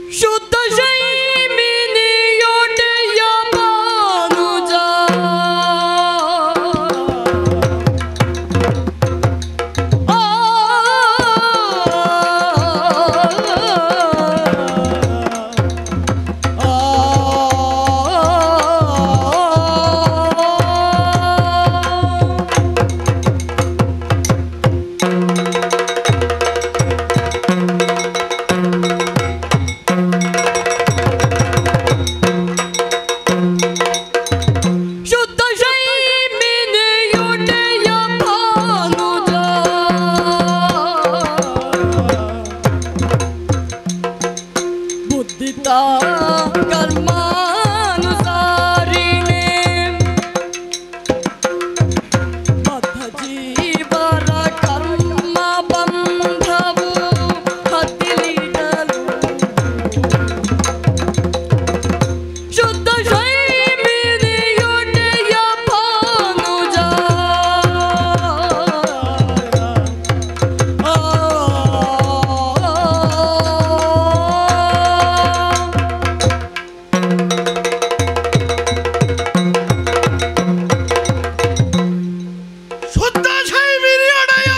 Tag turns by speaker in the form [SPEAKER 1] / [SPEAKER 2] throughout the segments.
[SPEAKER 1] ಶುದ್ಧ ಶೈಮಿನಿಯೊಡೆಯ ಮಾನುಜ ಆ ಶುದ್ಧ ಶೈಮಿನಿಯೊಡೆಯ ಭಾನುಜ ಬುದ್ಧಿತ ಕರ್ಮಾನುಸಾರಿಣೆ ಬದ್ಧ ಜೀವರ ಕರ್ಮ ಬಂಧವು ಹತ್ತಿಲಿಡಲು ಶುದ್ಧ ಶೈಮಿನಿಯೊಡೆಯ ಭಾನುಜ ಆ
[SPEAKER 2] ಶುದ್ಧ ಶೈವಿರಿಯೊಡೆಯ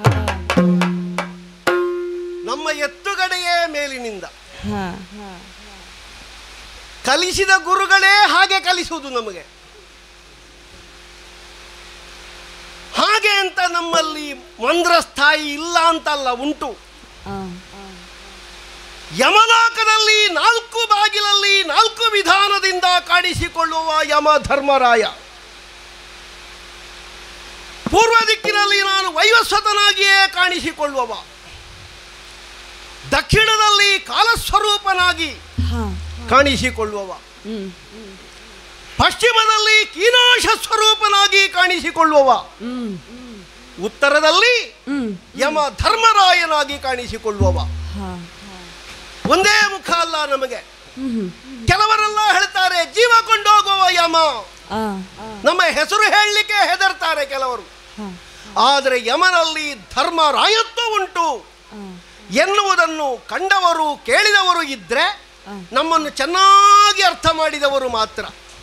[SPEAKER 2] ನಮ್ಮ ಎತ್ತುಗಡೆಯೇ ಮೇಲಿನಿಂದ ಕಲಿಸಿದ ಗುರುಗಳೇ ಹಾಗೆ ಕಲಿಸುವುದು ನಮಗೆ ಹಾಗೆ ಅಂತ ನಮ್ಮಲ್ಲಿ ಮಂದ್ರಸ್ಥಾಯಿ ಇಲ್ಲ ಅಂತಲ್ಲ ಉಂಟು ಯಮಲೋಕದಲ್ಲಿ ನಾಲ್ಕು ಬಾಗಿಲಲ್ಲಿ ನಾಲ್ಕು ವಿಧಾನದಿಂದ ಕಾಣಿಸಿಕೊಳ್ಳುವ ಯಮ ಧರ್ಮರಾಯ ಪೂರ್ವ ದಿಕ್ಕಿನಲ್ಲಿ ನಾನು ವೈವಸ್ವತನಾಗಿಯೇ ಕಾಣಿಸಿಕೊಳ್ಳುವವ ದಕ್ಷಿಣದಲ್ಲಿ ಕಾಲಸ್ವರೂಪನಾಗಿ ಕಾಣಿಸಿಕೊಳ್ಳುವವ ಪಶ್ಚಿಮದಲ್ಲಿ ಕೀನಾಶ ಸ್ವರೂಪನಾಗಿ ಕಾಣಿಸಿಕೊಳ್ಳುವವ ಉತ್ತರದಲ್ಲಿ ಯಮ ಧರ್ಮರಾಯನಾಗಿ ಕಾಣಿಸಿಕೊಳ್ಳುವವ ಒಂದೇ ಮುಖ ಅಲ್ಲ ನಮಗೆ ಕೆಲವರೆಲ್ಲ ಹೇಳ್ತಾರೆ ಜೀವ ಕೊಂಡೋಗುವ ಯಮ ನಮ್ಮ ಹೆಸರು ಹೇಳಲಿಕ್ಕೆ ಹೆದರ್ತಾರೆ ಕೆಲವರು ಆದರೆ ಯಮನಲ್ಲಿ ಧರ್ಮ ರಾಯತ್ವ ಉಂಟು ಎನ್ನುವುದನ್ನು ಕಂಡವರು ಕೇಳಿದವರು ಇದ್ರೆ ನಮ್ಮನ್ನು ಚೆನ್ನಾಗಿ ಅರ್ಥ ಮಾಡಿದವರು ಮಾತ್ರ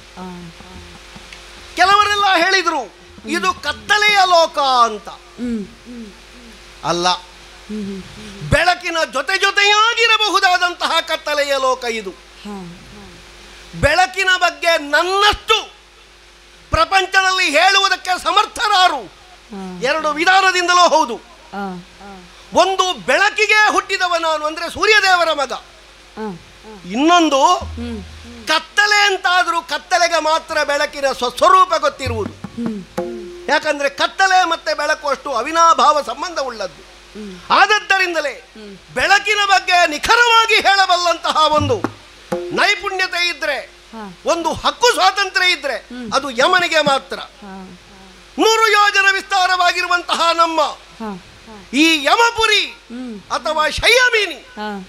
[SPEAKER 2] ಕೆಲವರೆಲ್ಲ ಹೇಳಿದರು ಇದು ಕತ್ತಲೆಯ ಲೋಕ ಅಂತ ಅಲ್ಲ ಬೆಳಕಿನ ಜೊತೆ ಜೊತೆಯಾಗಿರಬಹುದಾದಂತಹ ಕತ್ತಲೆಯ ಲೋಕ ಇದು ಬೆಳಕಿನ ಬಗ್ಗೆ ನನ್ನಷ್ಟು ಪ್ರಪಂಚದಲ್ಲಿ ಹೇಳುವುದಕ್ಕೆ ಸಮರ್ಥರಾರು ಎರಡು ವಿಧಾನದಿಂದಲೂ ಹೌದು ಒಂದು ಬೆಳಕಿಗೆ ಹುಟ್ಟಿದವ ನಾನು ಅಂದ್ರೆ ಸೂರ್ಯದೇವರ ಮಗ ಇನ್ನೊಂದು ಕತ್ತಲೆ ಅಂತಾದರೂ ಕತ್ತಲೆಗೆ ಮಾತ್ರ ಬೆಳಕಿನ ಸ್ವಸ್ವರೂಪ ಗೊತ್ತಿರುವುದು ಯಾಕಂದ್ರೆ ಕತ್ತಲೆ ಮತ್ತೆ ಬೆಳಕು ಅಷ್ಟು ಅವಿನಾಭಾವ ಸಂಬಂಧ ಉಳ್ಳದ್ದು ಆದದ್ದರಿಂದಲೇ ಬೆಳಕಿನ ಬಗ್ಗೆ ನಿಖರವಾಗಿ ಹೇಳಬಲ್ಲಂತಹ ಒಂದು ನೈಪುಣ್ಯತೆ ಇದ್ರೆ ಒಂದು ಹಕ್ಕು ಸ್ವಾತಂತ್ರ್ಯ ಇದ್ರೆ ಅದು ಯಮನಿಗೆ ಮಾತ್ರ ನೂರು ಯೋಜನ ವಿಸ್ತಾರವಾಗಿರುವಂತಹ ನಮ್ಮ ಈ ಯಮಪುರಿ ಅಥವಾ ಶಯಮಿನಿ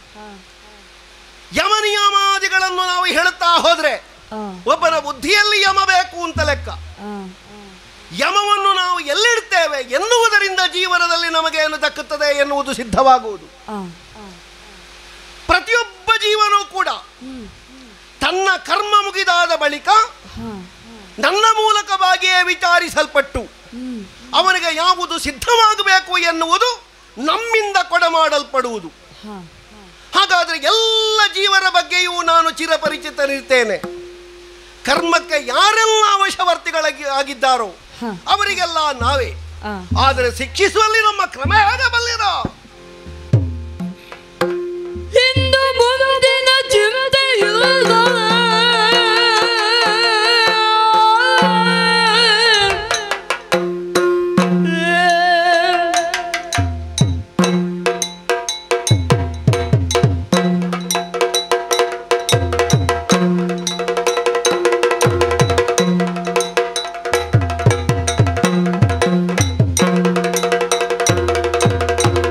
[SPEAKER 2] ಯಮ ನಿಯಮಾದಿಗಳನ್ನು ನಾವು ಹೇಳುತ್ತಾ ಹೋದ್ರೆ ಒಬ್ಬನ ಬುದ್ಧಿಯಲ್ಲಿ ಯಮ ಬೇಕು ಅಂತ ಲೆಕ್ಕ ಯಮವನ್ನು ನಾವು ಎಲ್ಲಿಡ್ತೇವೆ ಎನ್ನುವುದರಿಂದ ಜೀವನದಲ್ಲಿ ನಮಗೆ ಏನು ದಕ್ಕುತ್ತದೆ ಎನ್ನುವುದು ಸಿದ್ಧವಾಗುವುದು ಪ್ರತಿಯೊಬ್ಬ ಜೀವನೂ ಕೂಡ ತನ್ನ ಕರ್ಮ ಮುಗಿದಾದ ಬಳಿಕ ನನ್ನ ಮೂಲಕವಾಗಿಯೇ ವಿಚಾರಿಸಲ್ಪಟ್ಟು ಅವನಿಗೆ ಯಾವುದು ಸಿದ್ಧವಾಗಬೇಕು ಎನ್ನುವುದು ನಮ್ಮಿಂದ ಕೊಡಮಾಡಲ್ಪಡುವುದು ಹಾಗಾದ್ರೆ ಎಲ್ಲ ಜೀವರ ಬಗ್ಗೆಯೂ ನಾನು ಚಿರಪರಿಚಿತನಿರ್ತೇನೆ ಕರ್ಮಕ್ಕೆ ಯಾರೆಲ್ಲ ವಶವರ್ತಿಗಳಾಗಿ ಆಗಿದ್ದಾರೋ ಅವರಿಗೆಲ್ಲ ನಾವೇ ಆದರೆ ಶಿಕ್ಷಿಸುವಲ್ಲಿ ನಮ್ಮ ಕ್ರಮ ಹೇಗೆ ಬಲ್ಲಿರೋ
[SPEAKER 1] ಹಿಂದು ಮುಂದಿನ ಚಿಂತೆಯಿಲ್ಲ
[SPEAKER 2] ಆ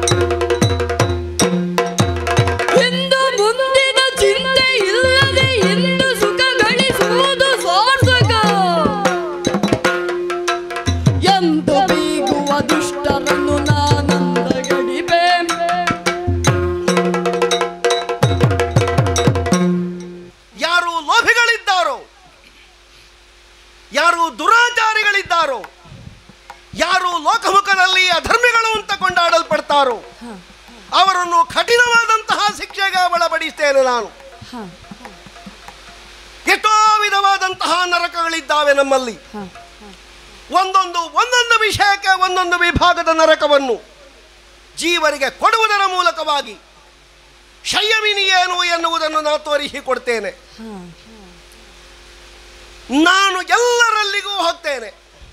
[SPEAKER 2] ಇದ್ದಾರೋ ಅವರನ್ನು ಕಠಿಣವಾದಂತಹ ಶಿಕ್ಷೆಗೆ ಒಳಪಡಿಸ್ತೇನೆ ನಾನು
[SPEAKER 1] ಹ
[SPEAKER 2] ಎಷ್ಟೋ ವಿಧವಾದಂತಹ ನರಕಗಳಿದ್ದಾವೆ ನಮ್ಮಲ್ಲಿ
[SPEAKER 1] ಹ
[SPEAKER 2] ಒಂದೊಂದು ಒಂದೊಂದು ವಿಷಯಕ್ಕೆ ಒಂದೊಂದು ವಿಭಾಗದ ನರಕವನ್ನು ಜೀವರಿಗೆ ಕೊಡುವುದರ ಮೂಲಕವಾಗಿ ಶಯ್ಯವಿನಿ ಏನು ಎನ್ನುವುದನ್ನು ನಾನು ತೋರಿಸಿಕೊಡ್ತೇನೆ
[SPEAKER 1] ಹ
[SPEAKER 2] ನಾನು ಎಲ್ಲರಲ್ಲಿಗೂ ಹೋಗ್ತೇನೆ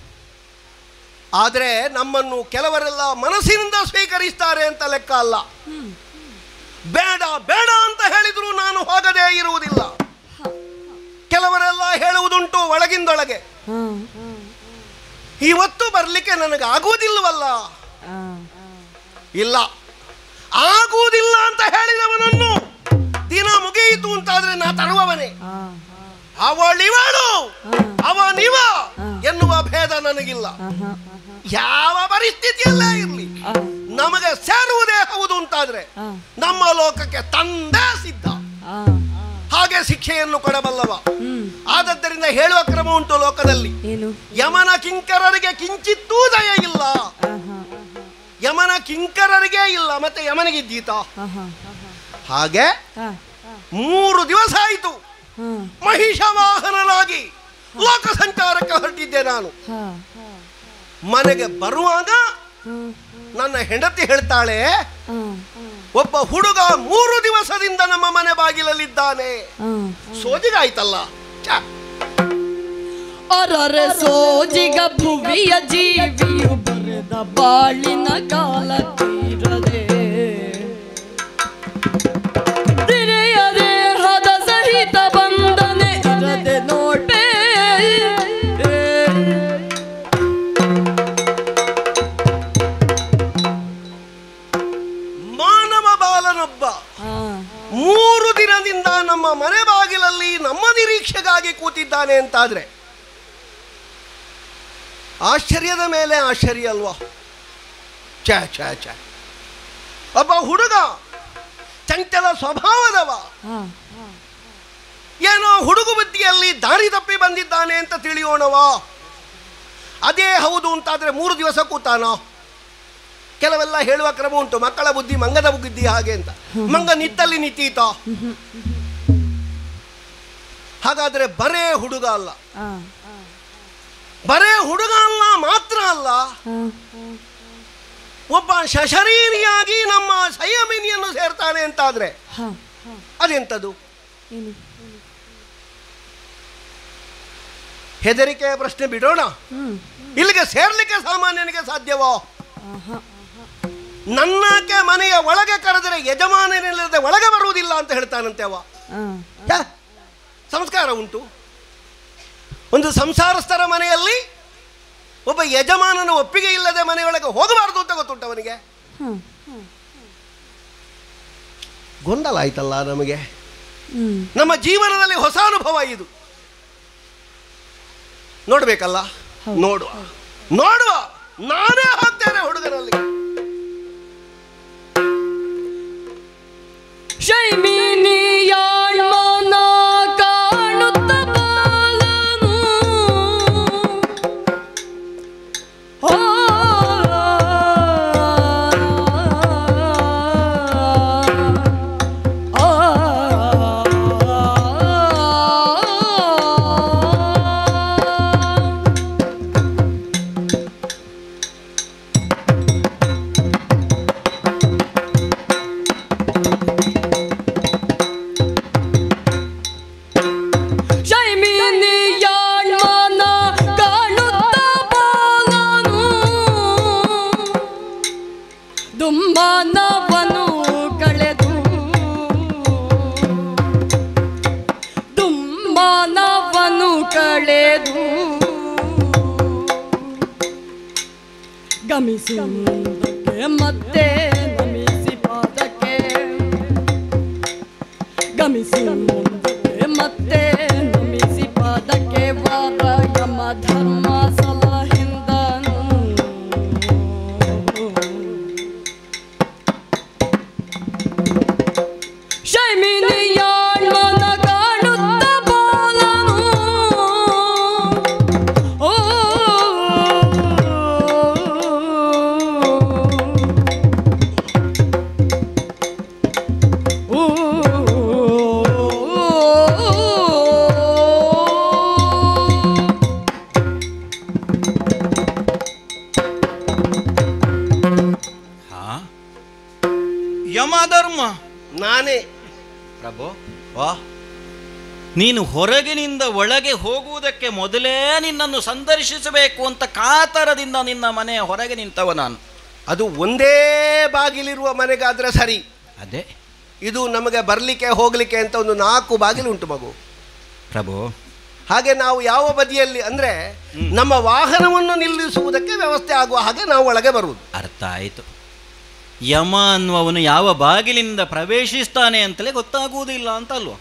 [SPEAKER 2] ಆದರೆ ನಮ್ಮನ್ನು ಕೆಲವರೆಲ್ಲ ಮನಸ್ಸಿನಿಂದ ಸ್ವೀಕರಿಸ್ತಾರೆ ಅಂತ ಲೆಕ್ಕ ಅಲ್ಲ ಬೇಡ ಬೇಡ ಅಂತ ಹೇಳಿದ್ರು ನಾನು ಹೋಗದೇ ಇರುವುದಿಲ್ಲ ಕೆಲವರೆಲ್ಲ ಹೇಳುವುದುಂಟು ಒಳಗಿಂದೊಳಗೆ
[SPEAKER 1] ಹ
[SPEAKER 2] ಇವತ್ತು ಬರಲಿಕ್ಕೆ ನನಗೆ ಆಗುವುದಿಲ್ಲವಲ್ಲ
[SPEAKER 1] ಹ
[SPEAKER 2] ಇಲ್ಲ ಆಗುವುದಿಲ್ಲ ಅಂತ ಹೇಳಿದವನನ್ನು ದಿನ ಮುಗಿಯಿತು ಅಂತಾದ್ರೆ ನಾ ತರುವವನೇ
[SPEAKER 1] ಹ
[SPEAKER 2] ಅವಳಿವಳು
[SPEAKER 1] ಹ
[SPEAKER 2] ಅವನಿವ ಎನ್ನುವ ಭೇದ ನನಗಿಲ್ಲ
[SPEAKER 1] ಹ
[SPEAKER 2] ಯಾವ ಪರಿಸ್ಥಿತಿಯಲ್ಲೇ ಇರಲಿ
[SPEAKER 1] ಹ
[SPEAKER 2] ನಮಗೆ ಸೇರುವುದೇ ಹೌದು ಅಂತಾದ್ರೆ
[SPEAKER 1] ಹ
[SPEAKER 2] ನಮ್ಮ ಲೋಕಕ್ಕೆ ತಂದೆ ಸಿದ್ಧ
[SPEAKER 1] ಹ
[SPEAKER 2] ಹಾಗೆ ಶಿಕ್ಷೆಯನ್ನು ಕೊಡಬಲ್ಲವ
[SPEAKER 1] ಹ್ಮ್
[SPEAKER 2] ಆದದ್ದರಿಂದ ಹೇಳುವ ಕ್ರಮ ಉಂಟು ಲೋಕದಲ್ಲಿ
[SPEAKER 1] ಏನು
[SPEAKER 2] ಯಮನ ಕಿಂಕರರಿಗೆ ಕಿಂಚಿತ್ತೂ ದಯ ಇಲ್ಲ
[SPEAKER 1] ಹ ಹ
[SPEAKER 2] ಯಮನ ಕಿಂಕರರಿಗೆ ಇಲ್ಲ ಮತ್ತೆ ಯಮನಿಗಿದ್ದೀತ
[SPEAKER 1] ಹ ಹ
[SPEAKER 2] ಹಾಗೆ
[SPEAKER 1] ಹ
[SPEAKER 2] ಮೂರು ದಿವಸ ಆಯಿತು
[SPEAKER 1] ಹ
[SPEAKER 2] ಮಹಿಷ ವಾಹನನಾಗಿ ಲೋಕ ಸಂಚಾರಕ್ಕೆ ಹೊರಟಿದ್ದೆ ನಾನು
[SPEAKER 1] ಹ
[SPEAKER 2] ಮನೆಗೆ ಬರುವಾಗ
[SPEAKER 1] ಹ
[SPEAKER 2] ನನ್ನ ಹೆಂಡತಿ ಹೇಳ್ತಾಳೆ
[SPEAKER 1] ಹ
[SPEAKER 2] ಒಬ್ಬ ಹುಡುಗ ಮೂರು ದಿವಸದಿಂದ ನಮ್ಮ ಮನೆ ಬಾಗಿಲಲ್ಲಿದ್ದಾನೆ
[SPEAKER 1] ಹ
[SPEAKER 2] ಸೋಜಿಗಾಯ್ತಲ್ಲ ಛ,
[SPEAKER 1] ಅರರೆ ಸೋಜಿಗ ಭುವಿಯ ಜೀವಿಯು ಬರೆದ ಬಾಳಿನ ಕಾಲ ತೀರದೆ ತಿರೆಯದೆ ಹದ ಸಹಿತ ಬಂದನೆ ಇರದೆ ನೋಡ್ಬೇ
[SPEAKER 2] ಮಾನವ ಬಾಲನೊಬ್ಬ
[SPEAKER 1] ಹಾ
[SPEAKER 2] ಮೂರು ದಿನದಿಂದ ನಮ್ಮ ಮನೆ ಬಾಗಿಲಲ್ಲಿ ನಮ್ಮ ನಿರೀಕ್ಷೆಗಾಗಿ ಕೂತಿದ್ದಾನೆ ಅಂತಾದ್ರೆ ಆಶ್ಚರ್ಯದ ಮೇಲೆ ಆಶ್ಚರ್ಯ ಅಲ್ವಾ ಛ ಛ ಛ ಒಬ್ಬ ಹುಡುಗ ಚಂಚಲ ಸ್ವಭಾವದವ
[SPEAKER 1] ಹಾ
[SPEAKER 2] ಏನೋ ಹುಡುಗು ಬುದ್ಧಿಯಲ್ಲಿ ದಾರಿ ತಪ್ಪಿ ಬಂದಿದ್ದಾನೆ ಅಂತ ತಿಳಿಯೋಣವಾ ಅದೇ ಹೌದು ಅಂತಾದ್ರೆ ಮೂರು ದಿವಸ ಕೂತಾನೋ ಕೆಲವೆಲ್ಲ ಹೇಳುವ ಕ್ರಮ ಉಂಟು ಮಕ್ಕಳ ಬುದ್ಧಿ ಮಂಗದ ಬುದ್ಧಿ ಹಾಗೆ ಅಂತ ಮಂಗ ನಿತ್ತಲ್ಲಿ ನಿಂತೀತ ಹಾಗಾದ್ರೆ ಬರೇ ಹುಡುಗ ಅಲ್ಲ
[SPEAKER 1] ಹಾ
[SPEAKER 2] ಬರೇ ಹುಡುಗ ಅಲ್ಲ ಮಾತ್ರ ಅಲ್ಲ
[SPEAKER 1] ಹಾ
[SPEAKER 2] ಒಬ್ಬ ಶಶರೀರಿಯಾಗಿ ನಮ್ಮ ಸಂಯಮಿನಿಯನ್ನು ಸೇರ್ತಾನೆ ಅಂತಾದ್ರೆ
[SPEAKER 1] ಹಾ
[SPEAKER 2] ಅದೆಂಥದ್ದು
[SPEAKER 1] ಏನು
[SPEAKER 2] ಹೆದರಿಕೆಯ ಪ್ರಶ್ನೆ ಬಿಡೋಣ
[SPEAKER 1] ಹ್ಮ್
[SPEAKER 2] ಇಲ್ಲಿಗೆ ಸೇರ್ಲಿಕ್ಕೆ ಸಾಮಾನ್ಯನಿಗೆ ಸಾಧ್ಯವೋ
[SPEAKER 1] ಆಹಾ
[SPEAKER 2] ನನ್ನಕ್ಕೆ ಮನೆಯ ಒಳಗೆ ಕರೆದರೆ ಯಜಮಾನನಿಲ್ಲದೆ ಒಳಗೆ ಬರುವುದಿಲ್ಲ ಅಂತ ಹೇಳ್ತಾನಂತೆ ಅವ
[SPEAKER 1] ಹಾ
[SPEAKER 2] ಛೆ, ಸಂಸ್ಕಾರ ಉಂಟು ಒಂದು ಸಂಸಾರಸ್ಥರ ಮನೆಯಲ್ಲಿ ಒಬ್ಬ ಯಜಮಾನನ ಒಪ್ಪಿಗೆ ಇಲ್ಲದೆ ಮನೆಯೊಳಗೆ ಹೋಗಬಾರದು ಅಂತ ಗೊತ್ತುಂಟು ಅವನಿಗೆ
[SPEAKER 1] ಹ್ಮ್
[SPEAKER 2] ಗೊಂದಲ ಆಯ್ತಲ್ಲ ನಮಗೆ
[SPEAKER 1] ಹ್ಮ್
[SPEAKER 2] ನಮ್ಮ ಜೀವನದಲ್ಲಿ ಹೊಸ ಅನುಭವ ಇದು ನೋಡ್ಬೇಕಲ್ಲ
[SPEAKER 1] ಹೌದು.
[SPEAKER 2] ನೋಡುವ ನೋಡುವ ನಾನೇ ಹೋಗ್ತೇನೆ ಹುಡುಗನಲ್ಲಿ
[SPEAKER 1] ಶೈಮಿನಿಯಾಳ್ಮನ ಕಾಣುತ್ತ ಬಾಲನು ಆ ಶೈಮಿನಿಯಾಳ್ಮನ ಕಾಣುತ್ತ ಬಾಲನು ದುಮ್ಮನವನು ಕಳೆದು ದುಮ್ಮನವನು ಕಳೆದು ಗಮಿಸಿ ಮುಂದಕ್ಕೆ ಮತ್ತೆ ನಮಿಸಿ ಪಾದಕ್ಕೆ ಗಮಿಸಿ ಮುಂದಕ್ಕೆ ಮತ್ತೆ ನಮಿಸಿ ಪಾದಕ್ಕೆ ವಾರ ಯಮ ಧರ್ಮ ಸಲಹಿಂದನು ಶೈಮಿನಿಯಾಳ್ಮನ ಕಾಣುತ್ತ ಬಾಲನು ಓ
[SPEAKER 3] ಯಮಧರ್ಮ
[SPEAKER 2] ನಾನೇ
[SPEAKER 3] ಪ್ರಭು
[SPEAKER 2] ವಾ
[SPEAKER 3] ನೀನು ಹೊರಗಿನಿಂದ ಒಳಗೆ ಹೋಗುವುದಕ್ಕೆ ಮೊದಲೇ ನಿನ್ನನ್ನು ಸಂದರ್ಶಿಸಬೇಕು ಅಂತ ಕಾತರದಿಂದ ನಿನ್ನ ಮನೆಯ ಹೊರಗೆ ನಿಂತವ ನಾನು
[SPEAKER 2] ಅದು ಒಂದೇ ಬಾಗಿಲಿರುವ ಮನೆಗಾದ್ರೆ ಸರಿ
[SPEAKER 3] ಅದೇ
[SPEAKER 2] ಇದು ನಮಗೆ ಬರಲಿಕ್ಕೆ ಹೋಗಲಿಕ್ಕೆ ಅಂತ ಒಂದು ನಾಲ್ಕು ಬಾಗಿಲು ಉಂಟು ಮಗು
[SPEAKER 3] ಪ್ರಭು
[SPEAKER 2] ಹಾಗೆ ನಾವು ಯಾವ ಬದಿಯಲ್ಲಿ ಅಂದರೆ ನಮ್ಮ ವಾಹನವನ್ನು ನಿಲ್ಲಿಸುವುದಕ್ಕೆ ವ್ಯವಸ್ಥೆ ಆಗುವ ಹಾಗೆ ನಾವು ಒಳಗೆ ಬರುವುದು
[SPEAKER 3] ಅರ್ಥ ಆಯಿತು ಯಮ ಅನ್ನುವವನು ಯಾವ ಬಾಗಿಲಿಂದ ಪ್ರವೇಶಿಸ್ತಾನೆ ಅಂತಲೇ ಗೊತ್ತಾಗುವುದಿಲ್ಲ ಅಂತ ಅಲ್ವಾ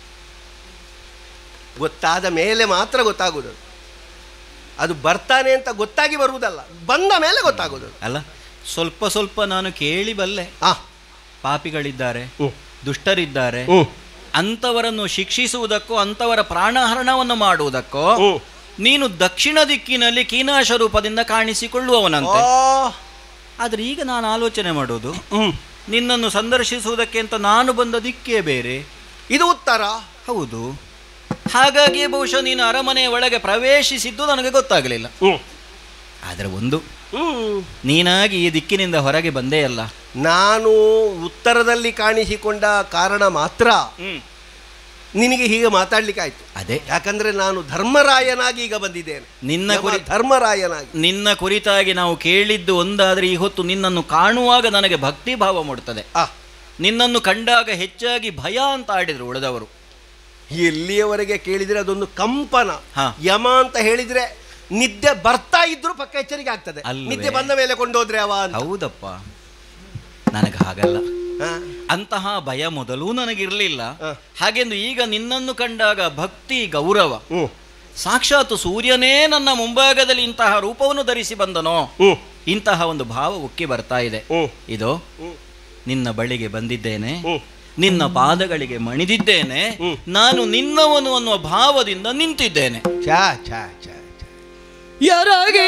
[SPEAKER 2] ಗೊತ್ತಾದ ಮೇಲೆ ಮಾತ್ರ ಗೊತ್ತಾಗುವುದು ಅದು ಬರ್ತಾನೆ ಅಂತ ಗೊತ್ತಾಗಿ ಬರುವುದಲ್ಲ ಬಂದ ಮೇಲೆ ಗೊತ್ತಾಗುವುದು
[SPEAKER 3] ಅಲ್ಲ ಸ್ವಲ್ಪ ಸ್ವಲ್ಪ ನಾನು ಕೇಳಿ ಬಲ್ಲೆ
[SPEAKER 2] ಆ
[SPEAKER 3] ಪಾಪಿಗಳಿದ್ದಾರೆ
[SPEAKER 2] ಹ್ಮ್.
[SPEAKER 3] ದುಷ್ಟರಿದ್ದಾರೆ
[SPEAKER 2] ಹ್ಮ್.
[SPEAKER 3] ಅಂಥವರನ್ನು ಶಿಕ್ಷಿಸುವುದಕ್ಕೋ ಅಂಥವರ ಪ್ರಾಣಹರಣವನ್ನು ಮಾಡುವುದಕ್ಕೋ
[SPEAKER 2] ಹ್ಮ್.
[SPEAKER 3] ನೀನು ದಕ್ಷಿಣ ದಿಕ್ಕಿನಲ್ಲಿ ಕೀನಾಶ ರೂಪದಿಂದ ಕಾಣಿಸಿಕೊಳ್ಳುವವನಂತೆ
[SPEAKER 2] ಆ,
[SPEAKER 3] ಆದ್ರೆ ಈಗ ನಾನು ಆಲೋಚನೆ ಮಾಡೋದು
[SPEAKER 2] ಹ್ಮ್.
[SPEAKER 3] ನಿನ್ನನ್ನು ಸಂದರ್ಶಿಸುವುದಕ್ಕೆ ಅಂತ ನಾನು ಬಂದ ದಿಕ್ಕೇ ಬೇರೆ
[SPEAKER 2] ಇದು ಉತ್ತರ
[SPEAKER 3] ಹೌದು ಹಾಗಾಗಿ ಬಹುಶಃ ನೀನು ಅರಮನೆಯ ಒಳಗೆ ಪ್ರವೇಶಿಸಿದ್ದು ನನಗೆ ಗೊತ್ತಾಗಲಿಲ್ಲ
[SPEAKER 2] ಹ್ಮ್.
[SPEAKER 3] ಆದರೆ ಒಂದು
[SPEAKER 2] ಹ್ಮ್.
[SPEAKER 3] ನೀನಾಗಿ ಈ ದಿಕ್ಕಿನಿಂದ ಹೊರಗೆ ಬಂದೇ ಅಲ್ಲ
[SPEAKER 2] ನಾನು ಉತ್ತರದಲ್ಲಿ ಕಾಣಿಸಿಕೊಂಡ ಕಾರಣ ಮಾತ್ರ ನಿನಗೆ ಹೀಗೆ ಮಾತಾಡ್ಲಿಕ್ಕೆ ಆಯ್ತು
[SPEAKER 3] ಅದೇ
[SPEAKER 2] ಯಾಕಂದ್ರೆ ನಾನು ಧರ್ಮರಾಯನಾಗಿ ಈಗ ಬಂದಿದ್ದೇನೆ
[SPEAKER 3] ನಿನ್ನ
[SPEAKER 2] ಯಮ
[SPEAKER 3] ಕುರಿ
[SPEAKER 2] ಧರ್ಮರಾಯನಾಗಿ
[SPEAKER 3] ನಿನ್ನ ಕುರಿತಾಗಿ ನಾವು ಕೇಳಿದ್ದು ಒಂದಾದರೆ ಈ ಹೊತ್ತು ನಿನ್ನನ್ನು ಕಾಣುವಾಗ ನನಗೆ ಭಕ್ತಿ ಭಾವ ಮೂಡುತ್ತದೆ
[SPEAKER 2] ಆ
[SPEAKER 3] ನಿನ್ನನ್ನು ಕಂಡಾಗ ಹೆಚ್ಚಾಗಿ ಭಯ ಅಂತ ಆಡಿದರು ಉಳಿದವರು
[SPEAKER 2] ಎಲ್ಲಿಯವರೆಗೆ ಕೇಳಿದ್ರೆ ಅದೊಂದು ಕಂಪನ
[SPEAKER 3] ಹಾ.
[SPEAKER 2] ಯಮ ಅಂತ ಹೇಳಿದ್ರೆ ನಿದ್ದೆ ಬರ್ತಾ ಇದ್ರು ಪಕ್ಕ ಎಚ್ಚರಿಕೆ ಆಗ್ತದೆ
[SPEAKER 3] ಅಲ್ವೇ?
[SPEAKER 2] ನಿದ್ದೆ ಬಂದ ಮೇಲೆ ಕೊಂಡೋದ್ರೆ ಅವ ಅಂತ
[SPEAKER 3] ಹೌದಪ್ಪ ನನಗೆ ಹಾಗಲ್ಲ
[SPEAKER 2] ಹಾ.
[SPEAKER 3] ಅಂತಹ ಭಯ ಮೊದಲೂ ನನಗಿರಲಿಲ್ಲ
[SPEAKER 2] ಹ.
[SPEAKER 3] ಹಾಗೆಂದು ಈಗ ನಿನ್ನನ್ನು ಕಂಡಾಗ ಭಕ್ತಿ ಗೌರವ
[SPEAKER 2] ಹ್ಮ್.
[SPEAKER 3] ಸಾಕ್ಷಾತ್ ಸೂರ್ಯನೇ ನನ್ನ ಮುಂಭಾಗದಲ್ಲಿ ಇಂತಹ ರೂಪವನ್ನು ಧರಿಸಿ ಬಂದನೋ
[SPEAKER 2] ಹ್ಮ್.
[SPEAKER 3] ಇಂತಹ ಒಂದು ಭಾವ ಉಕ್ಕಿ ಬರ್ತಾ ಇದೆ
[SPEAKER 2] ಹ್ಮ್.
[SPEAKER 3] ಇದು
[SPEAKER 2] ಹ್ಮ್.
[SPEAKER 3] ನಿನ್ನ ಬಳಿಗೆ ಬಂದಿದ್ದೇನೆ
[SPEAKER 2] ಹ್ಮ್.
[SPEAKER 3] ನಿನ್ನ ಪಾದಗಳಿಗೆ ಮಣಿದಿದ್ದೇನೆ
[SPEAKER 2] ಹ್ಮ್.
[SPEAKER 3] ನಾನು ನಿನ್ನವನು ಅನ್ನುವ ಭಾವದಿಂದ ನಿಂತಿದ್ದೇನೆ
[SPEAKER 2] ಛಾ ಛಾ ಛಾ ಛಾ.
[SPEAKER 1] ಎರಗಿ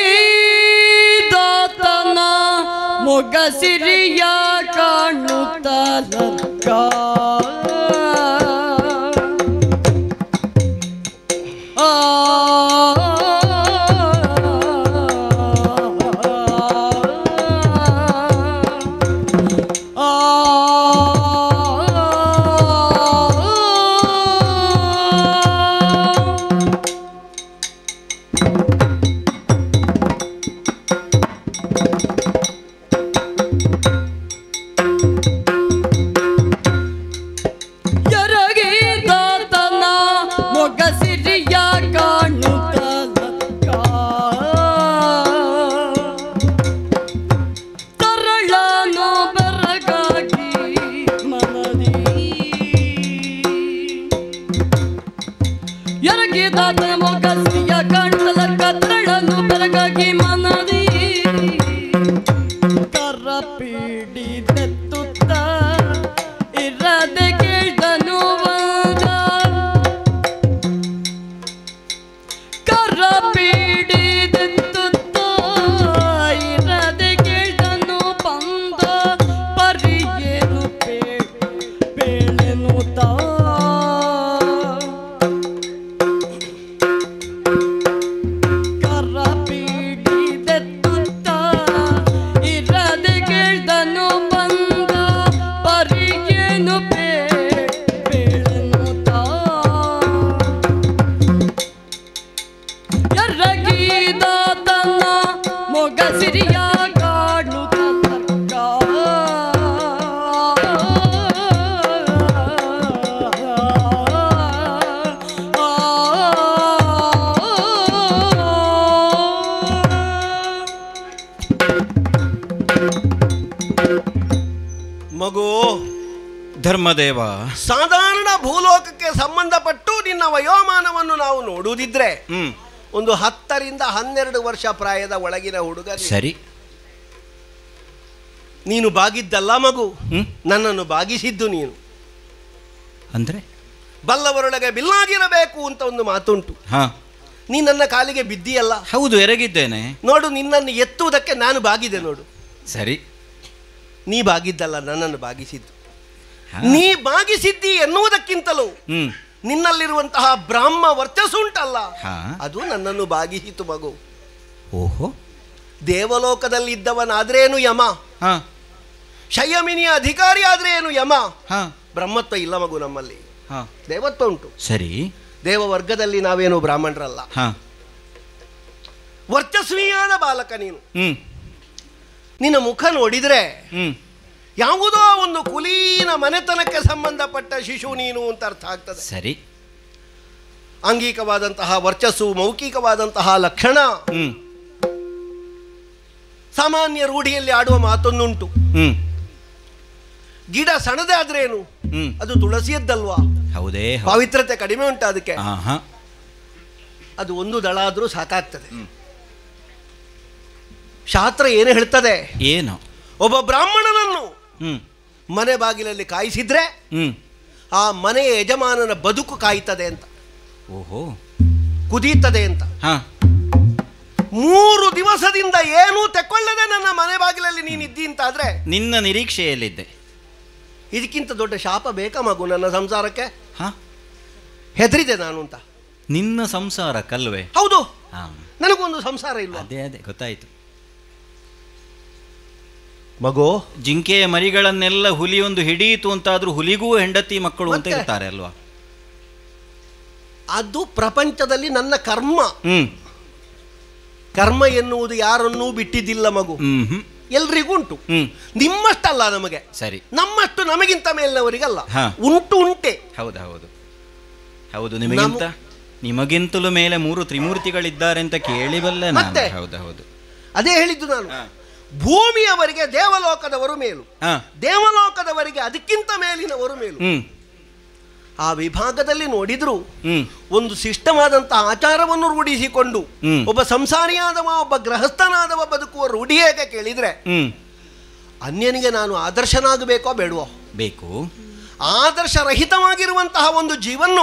[SPEAKER 1] ದಾತನ ಮೊಗಸಿರಿಯ ಕಾಣುತ್ತಲಕ್ಕ ಆ ಆ ಎರಗಿದಾತನ ಮೊಗಸಿರಿಯ ಕಾಣುತ್ತಲಕ್ಕ ತರಳನು ಬೆರಗಾಗಿ ಮನದಿ ಎರಗಿದಾತನ ಮೊಗಸಿರಿಯ ಕಾಣುತ್ತಲಕ್ಕ ತರಳನು ಬೆರಗಾಗಿ ಮನದಿ ಕರ ಪೀಡಿದೆತ್ತುತ್ತ ಇರದೆ ಕೇಳ್ದನು ವಾಗ ಕರ ಪೀಡಿದೆತ್ತುತ್ತ ಇರದೆ ಕೇಳ್ದನು ಬಂದ ಪರಿಯೇನು ಬೇಳೆನು ತಾ ಕರ ಪೀಡಿದೆತ್ತುತ್ತ ಇರದೆ ಕೇಳ್ದನು ಬಂದ ಪರಿಯೇನು ಬೇಳೆನು ತಾ ಎರಗಿದಾತನ ಮೊಗಸಿರಿಯ ಕಾಣುತ್ತ ತರ್ಕ
[SPEAKER 2] ಮಗು
[SPEAKER 3] ಧರ್ಮದೇವ
[SPEAKER 2] ಸಾಧಾರಣ ಭೂಲೋಕಕ್ಕೆ ಸಂಬಂಧಪಟ್ಟು ನಿನ್ನ ವಯೋಮಾನವನ್ನು ನಾವು ನೋಡುವುದಿದ್ರೆ
[SPEAKER 3] ಹ್ಮ್
[SPEAKER 2] ಒಂದು ಹತ್ತರಿಂದ ಹನ್ನೆರಡು ವರ್ಷ ಪ್ರಾಯದ ಒಳಗಿನ ಹುಡುಗ ನೀನು.
[SPEAKER 3] ಸರಿ
[SPEAKER 2] ನೀನು ಬಾಗಿದ್ದಲ್ಲ ಮಗು
[SPEAKER 3] ಹ್ಮ್
[SPEAKER 2] ನನ್ನನ್ನು ಬಾಗಿಸಿದ್ದು ನೀನು
[SPEAKER 3] ಅಂದ್ರೆ
[SPEAKER 2] ಬಲ್ಲವರೊಳಗೆ ಬಿಲ್ಲಾಗಿರಬೇಕು ಅಂತ ಒಂದು ಮಾತುಂಟು
[SPEAKER 3] ಹಾ
[SPEAKER 2] ನೀ ನನ್ನ ಕಾಲಿಗೆ ಬಿದ್ದಿಯಲ್ಲ
[SPEAKER 3] ಹೌದು ಎರಗಿದ್ದೇನೆ
[SPEAKER 2] ನೋಡು ನಿನ್ನನ್ನು ಎತ್ತುವುದಕ್ಕೆ ನಾನು ಬಾಗಿದೆ ನೋಡು
[SPEAKER 3] ಸರಿ
[SPEAKER 2] ನೀ ಬಾಗಿದ್ದಲ್ಲ ನನ್ನನ್ನು ಬಾಗಿಸಿದ್ದು
[SPEAKER 3] ಹಾ.
[SPEAKER 2] ನೀ ಬಾಗಿಸಿದ್ದಿ ಎನ್ನುವುದಕ್ಕಿಂತಲೂ
[SPEAKER 3] ಹ್ಮ್
[SPEAKER 2] ನಿನ್ನಲ್ಲಿರುವಂತಹ ಬ್ರಾಹ್ಮ ವರ್ಚಸ್ಸುಂಟಲ್ಲ
[SPEAKER 3] ಹಾ
[SPEAKER 2] ಅದು ನನ್ನನ್ನು ಬಾಗಿಸಿತು ಮಗು
[SPEAKER 3] ಓಹೋ
[SPEAKER 2] ದೇವಲೋಕದಲ್ಲಿದ್ದವನಾದ್ರೇನು ಯಮ
[SPEAKER 3] ಹಾ
[SPEAKER 2] ಸಂಯಮಿನಿಯ ಅಧಿಕಾರಿ ಆದ್ರೆ ಏನು ಯಮ
[SPEAKER 3] ಹಾ
[SPEAKER 2] ಬ್ರಹ್ಮತ್ವ ಇಲ್ಲ ಮಗು ನಮ್ಮಲ್ಲಿ
[SPEAKER 3] ಹಾ
[SPEAKER 2] ದೇವತ್ವ ಉಂಟು
[SPEAKER 3] ಸರಿ
[SPEAKER 2] ದೇವ ವರ್ಗದಲ್ಲಿ ನಾವೇನು ಬ್ರಾಹ್ಮಣರಲ್ಲ
[SPEAKER 3] ಹಾ
[SPEAKER 2] ವರ್ಚಸ್ವಿಯಾದ ಬಾಲಕ ನೀನು
[SPEAKER 3] ಹ್ಮ್
[SPEAKER 2] ನಿನ್ನ ಮುಖ ನೋಡಿದ್ರೆ
[SPEAKER 3] ಹ್ಮ್
[SPEAKER 2] ಯಾವುದೋ ಒಂದು ಕುಲೀನ ಮನೆತನಕ್ಕೆ ಸಂಬಂಧಪಟ್ಟ ಶಿಶು ನೀನು ಅಂತ ಅರ್ಥ ಆಗ್ತದೆ
[SPEAKER 3] ಸರಿ
[SPEAKER 2] ಆಂಗಿಕವಾದಂತಹ ವರ್ಚಸ್ಸು ಮೌಖಿಕವಾದಂತಹ ಲಕ್ಷಣ
[SPEAKER 3] ಹ್ಮ್
[SPEAKER 2] ಸಾಮಾನ್ಯ ರೂಢಿಯಲ್ಲಿ ಆಡುವ ಮಾತೊಂದುಂಟು
[SPEAKER 3] ಹ್ಮ್
[SPEAKER 2] ಗಿಡ ಸಣ್ಣದೇ ಆದ್ರೇನು
[SPEAKER 3] ಹ್ಮ್
[SPEAKER 2] ಅದು ತುಳಸಿಯದ್ದಲ್ವಾ
[SPEAKER 3] ಹೌದೇ ಹೌದು.
[SPEAKER 2] ಪವಿತ್ರತೆ ಕಡಿಮೆ ಉಂಟು ಅದಕ್ಕೆ
[SPEAKER 3] ಆಹಾ
[SPEAKER 2] ಅದು ಒಂದು ದಳ ಆದ್ರೂ ಸಾಕಾಗ್ತದೆ ಶಾಸ್ತ್ರ ಏನು ಹೇಳ್ತದೆ
[SPEAKER 3] ಏನು
[SPEAKER 2] ಒಬ್ಬ ಬ್ರಾಹ್ಮಣನನ್ನು
[SPEAKER 3] ಹ್ಮ್
[SPEAKER 2] ಮನೆ ಬಾಗಿಲಲ್ಲಿ ಕಾಯಿಸಿದ್ರೆ
[SPEAKER 3] ಹ್ಮ್
[SPEAKER 2] ಆ ಮನೆಯ ಯಜಮಾನನ ಬದುಕು ಕಾಯ್ತದೆ ಅಂತ
[SPEAKER 3] ಓಹೋ
[SPEAKER 2] ಕುದೀತದೆ ಅಂತ
[SPEAKER 3] ಹಾ
[SPEAKER 2] ಮೂರು ದಿವಸದಿಂದ ಏನೂ ತೆಕ್ಕೊಳ್ಳದೆ ನನ್ನ ಮನೆ ಬಾಗಿಲಲ್ಲಿ ನೀನು ಇದ್ದಿ ಅಂತಾದ್ರೆ
[SPEAKER 3] ನಿನ್ನ ನಿರೀಕ್ಷೆಯಲ್ಲಿದ್ದೆ
[SPEAKER 2] ಇದಕ್ಕಿಂತ ದೊಡ್ಡ ಶಾಪ ಬೇಕಾ ಮಗು ನನ್ನ ಸಂಸಾರಕ್ಕೆ
[SPEAKER 3] ಹಾ
[SPEAKER 2] ಹೆದರಿದೆ ನಾನು ಅಂತ
[SPEAKER 3] ನಿನ್ನ ಸಂಸಾರ ಕಲ್ವೆ
[SPEAKER 2] ಹೌದು
[SPEAKER 3] ಹಾ
[SPEAKER 2] ನನಗೊಂದು ಸಂಸಾರ ಇಲ್ಲ
[SPEAKER 3] ಅದೇ ಅದೇ ಗೊತ್ತಾಯ್ತು
[SPEAKER 2] ಮಗು
[SPEAKER 3] ಜಿಂಕೆಯ ಮರಿಗಳನ್ನೆಲ್ಲ ಹುಲಿ ಒಂದು ಹಿಡಿಯಿತು ಅಂತಾದ್ರೂ ಹುಲಿಗೂ ಹೆಂಡತಿ ಮಕ್ಕಳು ಅಂತ
[SPEAKER 2] ಮತ್ತೆ?
[SPEAKER 3] ಇರ್ತಾರೆ ಅಲ್ವಾ
[SPEAKER 2] ಅದು ಪ್ರಪಂಚದಲ್ಲಿ ನನ್ನ ಕರ್ಮ
[SPEAKER 3] ಹ್ಮ್
[SPEAKER 2] ಕರ್ಮ ಎನ್ನುವುದು ಯಾರನ್ನೂ ಬಿಟ್ಟಿದ್ದಿಲ್ಲ ಮಗು
[SPEAKER 3] ಹ್ಮ್ ಹ್ಮ್
[SPEAKER 2] ಎಲ್ರಿಗೂ ಉಂಟು
[SPEAKER 3] ಹ್ಮ್
[SPEAKER 2] ನಿಮ್ಮಷ್ಟಲ್ಲ ನಮಗೆ
[SPEAKER 3] ಸರಿ
[SPEAKER 2] ನಮ್ಮಷ್ಟು ನಮಗಿಂತ ಮೇಲಿನವರಿಗಲ್ಲ
[SPEAKER 3] ಹಾ.
[SPEAKER 2] ಉಂಟು ಉಂಟೆ
[SPEAKER 3] ಹೌದು ಹೌದು ಹೌದು ನಿಮಗಿಂತ ನಿಮಗಿಂತಲೂ ಮೇಲೆ ಮೂರು ತ್ರಿಮೂರ್ತಿಗಳಿದ್ದಾರೆ ಅಂತ ಕೇಳಿಬಲ್ಲೆ ನಾನು
[SPEAKER 2] ಮತ್ತೆ?
[SPEAKER 3] ಹೌದು ಹೌದು
[SPEAKER 2] ಅದೇ ಹೇಳಿದ್ದು ನಾನು
[SPEAKER 3] ಹಾ.
[SPEAKER 2] ಭೂಮಿಯವರಿಗೆ ದೇವಲೋಕದವರು ಮೇಲು
[SPEAKER 3] ಹಾ
[SPEAKER 2] ದೇವಲೋಕದವರಿಗೆ ಅದಕ್ಕಿಂತ ಮೇಲಿನವರು ಮೇಲು
[SPEAKER 3] ಹ್ಮ್
[SPEAKER 2] ಆ ವಿಭಾಗದಲ್ಲಿ ನೋಡಿದ್ರು
[SPEAKER 3] ಹ್ಮ್
[SPEAKER 2] ಒಂದು ಶಿಷ್ಟವಾದಂತಹ ಆಚಾರವನ್ನು ರೂಢಿಸಿಕೊಂಡು
[SPEAKER 3] ಹ್ಮ್.
[SPEAKER 2] ಒಬ್ಬ ಸಂಸಾರಿಯಾದವ ಒಬ್ಬ ಗೃಹಸ್ಥನಾದವ ಬದುಕುವ ರೂಢಿ ಹೇಗೆ ಕೇಳಿದ್ರೆ
[SPEAKER 3] ಹ್ಮ್
[SPEAKER 2] ಅನ್ಯನಿಗೆ ನಾನು ಆದರ್ಶನಾಗಬೇಕೋ ಬೇಡವೋ
[SPEAKER 3] ಬೇಕು
[SPEAKER 2] ಆದರ್ಶರಹಿತವಾಗಿರುವಂತಹ ಒಂದು ಜೀವನ್ನು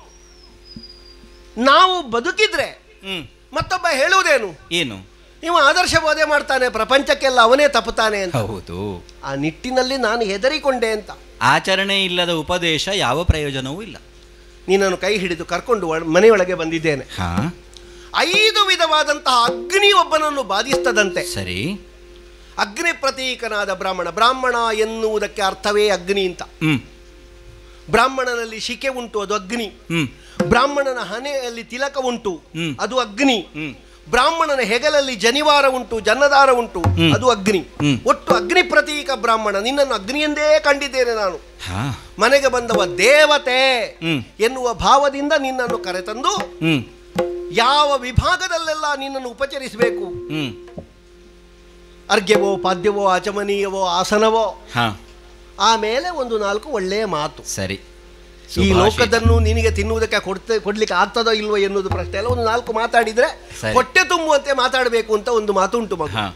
[SPEAKER 2] ನಾವು ಬದುಕಿದ್ರೆ
[SPEAKER 3] ಹ್ಮ್
[SPEAKER 2] ಮತ್ತೊಬ್ಬ ಹೇಳುವುದೇನು
[SPEAKER 3] ಏನು
[SPEAKER 2] ಇವ ಆದರ್ಶ ಬೋಧೆ ಮಾಡ್ತಾನೆ ಪ್ರಪಂಚಕ್ಕೆಲ್ಲ ಅವನೇ ತಪ್ಪುತ್ತಾನೆ ಅಂತ
[SPEAKER 3] ಹೌದು
[SPEAKER 2] ಆ ನಿಟ್ಟಿನಲ್ಲಿ ನಾನು ಹೆದರಿಕೊಂಡೆ ಅಂತ
[SPEAKER 3] ಆಚರಣೆ ಇಲ್ಲದ ಉಪದೇಶ ಯಾವ ಪ್ರಯೋಜನವೂ ಇಲ್ಲ
[SPEAKER 2] ನೀನನ್ನು ಕೈ ಹಿಡಿದು ಕರ್ಕೊಂಡು ಒಳ- ಮನೆಯೊಳಗೆ ಬಂದಿದ್ದೇನೆ
[SPEAKER 3] ಹಾ
[SPEAKER 2] ಐದು ವಿಧವಾದಂತಹ ಅಗ್ನಿ ಒಬ್ಬನನ್ನು ಬಾಧಿಸ್ತದಂತೆ
[SPEAKER 3] ಸರಿ
[SPEAKER 2] ಅಗ್ನಿ ಪ್ರತೀಕನಾದ ಬ್ರಾಹ್ಮಣ ಬ್ರಾಹ್ಮಣ ಎನ್ನುವುದಕ್ಕೆ ಅರ್ಥವೇ ಅಗ್ನಿ ಅಂತ
[SPEAKER 3] ಹ್ಮ್
[SPEAKER 2] ಬ್ರಾಹ್ಮಣನಲ್ಲಿ ಶಿಕೆ ಉಂಟು ಅದು ಅಗ್ನಿ
[SPEAKER 3] ಹ್ಮ್
[SPEAKER 2] ಬ್ರಾಹ್ಮಣನ ಹಣೆಯಲ್ಲಿ ತಿಲಕ ಉಂಟು
[SPEAKER 3] ಹ್ಮ್.
[SPEAKER 2] ಅದು ಅಗ್ನಿ
[SPEAKER 3] ಹ್ಮ್
[SPEAKER 2] ಬ್ರಾಹ್ಮಣನ ಹೆಗಲಲ್ಲಿ ಜನಿವಾರ ಉಂಟು ಜನ್ನದಾರ ಉಂಟು
[SPEAKER 3] ಹ್ಮ್.
[SPEAKER 2] ಅದು ಅಗ್ನಿ
[SPEAKER 3] ಹ್ಮ್.
[SPEAKER 2] ಒಟ್ಟು ಅಗ್ನಿ ಪ್ರತೀಕ ಬ್ರಾಹ್ಮಣ ನಿನ್ನನ್ನು ಅಗ್ನಿ ಎಂದೇ ಕಂಡಿದ್ದೇನೆ ನಾನು
[SPEAKER 3] ಹಾ
[SPEAKER 2] ಮನೆಗೆ ಬಂದವ ದೇವತೆ
[SPEAKER 3] ಹ್ಮ್.
[SPEAKER 2] ಎನ್ನುವ ಭಾವದಿಂದ ನಿನ್ನನ್ನು ಕರೆತಂದು
[SPEAKER 3] ಹ್ಮ್
[SPEAKER 2] ಯಾವ ವಿಭಾಗದಲ್ಲೆಲ್ಲ ನಿನ್ನನ್ನು ಉಪಚರಿಸಬೇಕು
[SPEAKER 3] ಹ್ಮ್
[SPEAKER 2] ಅರ್ಘ್ಯವೋ ಪಾದ್ಯವೋ ಆಚಮನೀಯವೋ ಆಸನವೋ
[SPEAKER 3] ಹಾ
[SPEAKER 2] ಆಮೇಲೆ ಒಂದು ನಾಲ್ಕು ಒಳ್ಳೆಯ ಮಾತು
[SPEAKER 3] ಸರಿ
[SPEAKER 2] ಈ
[SPEAKER 3] ಸುಭಾಷಿತ.
[SPEAKER 2] ಲೋಕದನ್ನು ನಿನಗೆ ತಿನ್ನುವುದಕ್ಕೆ ಕೊಡ್ತೆ ಕೊಡ್ಲಿಕ್ಕೆ ಆಗ್ತದೋ ಇಲ್ವೋ ಎನ್ನುವುದು ಪ್ರಶ್ನೆ ಅಲ್ಲ ಒಂದು ನಾಲ್ಕು ಮಾತಾಡಿದ್ರೆ
[SPEAKER 3] ಸರಿ.
[SPEAKER 2] ಹೊಟ್ಟೆ ತುಂಬುವಂತೆ ಮಾತಾಡಬೇಕು ಅಂತ ಒಂದು ಮಾತು ಉಂಟು ಮಗು
[SPEAKER 3] ಹಾ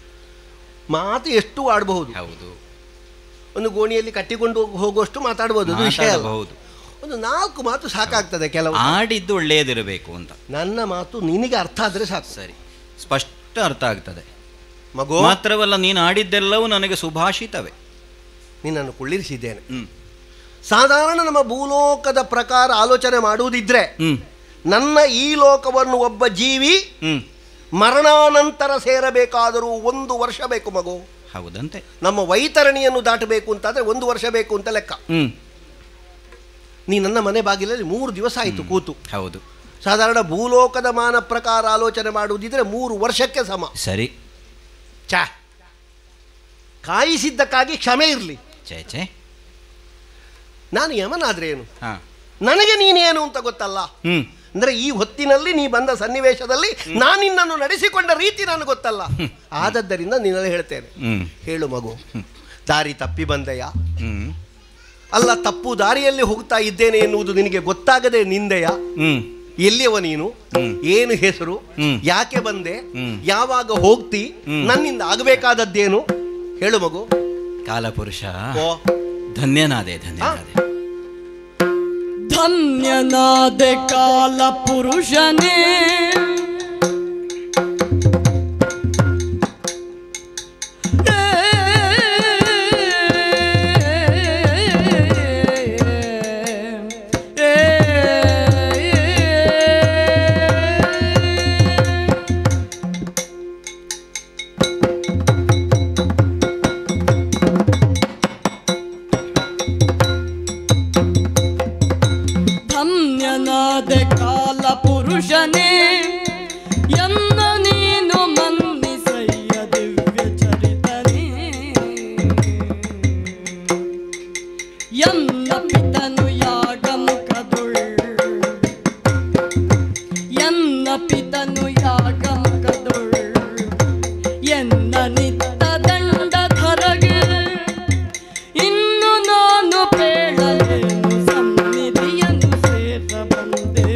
[SPEAKER 2] ಮಾತು ಎಷ್ಟು ಆಡಬಹುದು
[SPEAKER 3] ಹೌದು
[SPEAKER 2] ಒಂದು ಗೋಣಿಯಲ್ಲಿ ಕಟ್ಟಿಕೊಂಡು ಹೋಗುವಷ್ಟು ಮಾತಾಡಬಹುದು ಅದು ವಿಷಯ ಅಲ್ಲ.
[SPEAKER 3] ಮಾತಾಡಬಹುದು
[SPEAKER 2] ಒಂದು ನಾಲ್ಕು ಮಾತು ಸಾಕಾಗ್ತದೆ ಕೆಲವು
[SPEAKER 3] ಆಡಿದ್ದು ಒಳ್ಳೆಯದಿರಬೇಕು ಅಂತ
[SPEAKER 2] ನನ್ನ ಮಾತು ನಿನಗೆ ಅರ್ಥ ಆದ್ರೆ ಸಾಕು
[SPEAKER 3] ಸರಿ ಸ್ಪಷ್ಟ ಅರ್ಥ ಆಗ್ತದೆ
[SPEAKER 2] ಮಗು
[SPEAKER 3] ಮಾತ್ರವಲ್ಲ ನೀನು ಆಡಿದ್ದೆಲ್ಲವೂ ನನಗೆ ಸುಭಾಷಿತವೇ
[SPEAKER 2] ನಿನ್ನನ್ನು ಕುಳ್ಳಿರಿಸಿದ್ದೇನೆ
[SPEAKER 3] ಹ್ಮ್
[SPEAKER 2] ಸಾಧಾರಣ ನಮ್ಮ ಭೂಲೋಕದ ಪ್ರಕಾರ ಆಲೋಚನೆ ಮಾಡುವುದಿದ್ರೆ
[SPEAKER 3] ಹ್ಮ್
[SPEAKER 2] ನನ್ನ ಈ ಲೋಕವನ್ನು ಒಬ್ಬ ಜೀವಿ
[SPEAKER 3] ಹ್ಮ್
[SPEAKER 2] ಮರಣಾನಂತರ ಸೇರಬೇಕಾದರೂ ಒಂದು ವರ್ಷ ಬೇಕು ಮಗು
[SPEAKER 3] ಹೌದಂತೆ
[SPEAKER 2] ನಮ್ಮ ವೈತರಣಿಯನ್ನು ದಾಟಬೇಕು ಅಂತಾದ್ರೆ ಒಂದು ವರ್ಷ ಬೇಕು ಅಂತ ಲೆಕ್ಕ
[SPEAKER 3] ಹ್ಮ್
[SPEAKER 2] ನೀ ನನ್ನ ಮನೆ ಬಾಗಿಲಲ್ಲಿ ಮೂರು ದಿವಸ ಆಯಿತು ಕೂತು
[SPEAKER 3] ಹೌದು
[SPEAKER 2] ಸಾಧಾರಣ ಭೂಲೋಕದ ಮಾನ ಪ್ರಕಾರ ಆಲೋಚನೆ ಮಾಡುವುದಿದ್ರೆ ಮೂರು ವರ್ಷಕ್ಕೆ ಸಮ
[SPEAKER 3] ಸರಿ
[SPEAKER 2] ಚಾ ಕಾಯಿಸಿದ್ದಕ್ಕಾಗಿ ಕ್ಷಮೆ ಇರಲಿ
[SPEAKER 3] ಛೇ ಛೇ
[SPEAKER 2] ನಾನು ಯಮನಾದ್ರೆ ಏನು
[SPEAKER 3] ಹಾ
[SPEAKER 2] ನನಗೆ ನೀನೇನು ಅಂತ ಗೊತ್ತಲ್ಲ
[SPEAKER 3] ಹ್ಮ್
[SPEAKER 2] ಅಂದ್ರೆ ಈ ಹೊತ್ತಿನಲ್ಲಿ ನೀ ಬಂದ ಸನ್ನಿವೇಶದಲ್ಲಿ ನಾನು ನಿನ್ನನ್ನು ನಡೆಸಿಕೊಂಡ ರೀತಿ ನನಗೆ ಗೊತ್ತಲ್ಲ ಆದದ್ದರಿಂದ ನಿನ್ನಲ್ಲಿ ಹೇಳ್ತೇನೆ
[SPEAKER 3] ಹ್ಮ್
[SPEAKER 2] ಹೇಳು ಮಗು ದಾರಿ ತಪ್ಪಿ ಬಂದೆಯ
[SPEAKER 3] ಹ್ಮ್
[SPEAKER 2] ಅಲ್ಲ ತಪ್ಪು ದಾರಿಯಲ್ಲಿ ಹೋಗ್ತಾ ಇದ್ದೇನೆ ಎನ್ನುವುದು ನಿನಗೆ ಗೊತ್ತಾಗದೆ ನಿಂದೆಯ
[SPEAKER 3] ಹ್ಮ್
[SPEAKER 2] ಎಲ್ಲಿಯವ ನೀನು
[SPEAKER 3] ಹ್ಮ್.
[SPEAKER 2] ಏನು ಹೆಸರು
[SPEAKER 3] ಹ್ಮ್.
[SPEAKER 2] ಯಾಕೆ ಬಂದೆ
[SPEAKER 3] ಹ್ಮ್.
[SPEAKER 2] ಯಾವಾಗ ಹೋಗ್ತಿ
[SPEAKER 3] ಹ್ಮ್.
[SPEAKER 2] ನನ್ನಿಂದ ಆಗಬೇಕಾದದ್ದೇನು ಹೇಳು ಮಗು
[SPEAKER 3] ಕಾಲಪುರುಷ
[SPEAKER 2] ಓ
[SPEAKER 3] ಧನ್ಯನಾದೆ ಧನ್ಯನಾದೆ
[SPEAKER 1] ಧನ್ಯನಾದೆ ಕಾಲ ಪುರುಷನೇ ಪುರುಷನೇ ಎನ್ನ ನೀನು ಮನ್ನಿಸಯ್ಯ ದಿವ್ಯ ಚರಿತನೇ ಎನ್ನ ಪಿತನು ಯಾಗ ಮುಖದುಳ್ ಎನ್ನ ಪಿತನು ಯಾಗ ಮುಖದುಳ್ ಎನ್ನ ನಿತ್ತ ದಂಡಧರಗೆ ಇನ್ನು ನಾನು ಬೇಡಲೇನು ಸನ್ನಿಧಿಯನ್ನು ಸೇರ ಬಂದೆ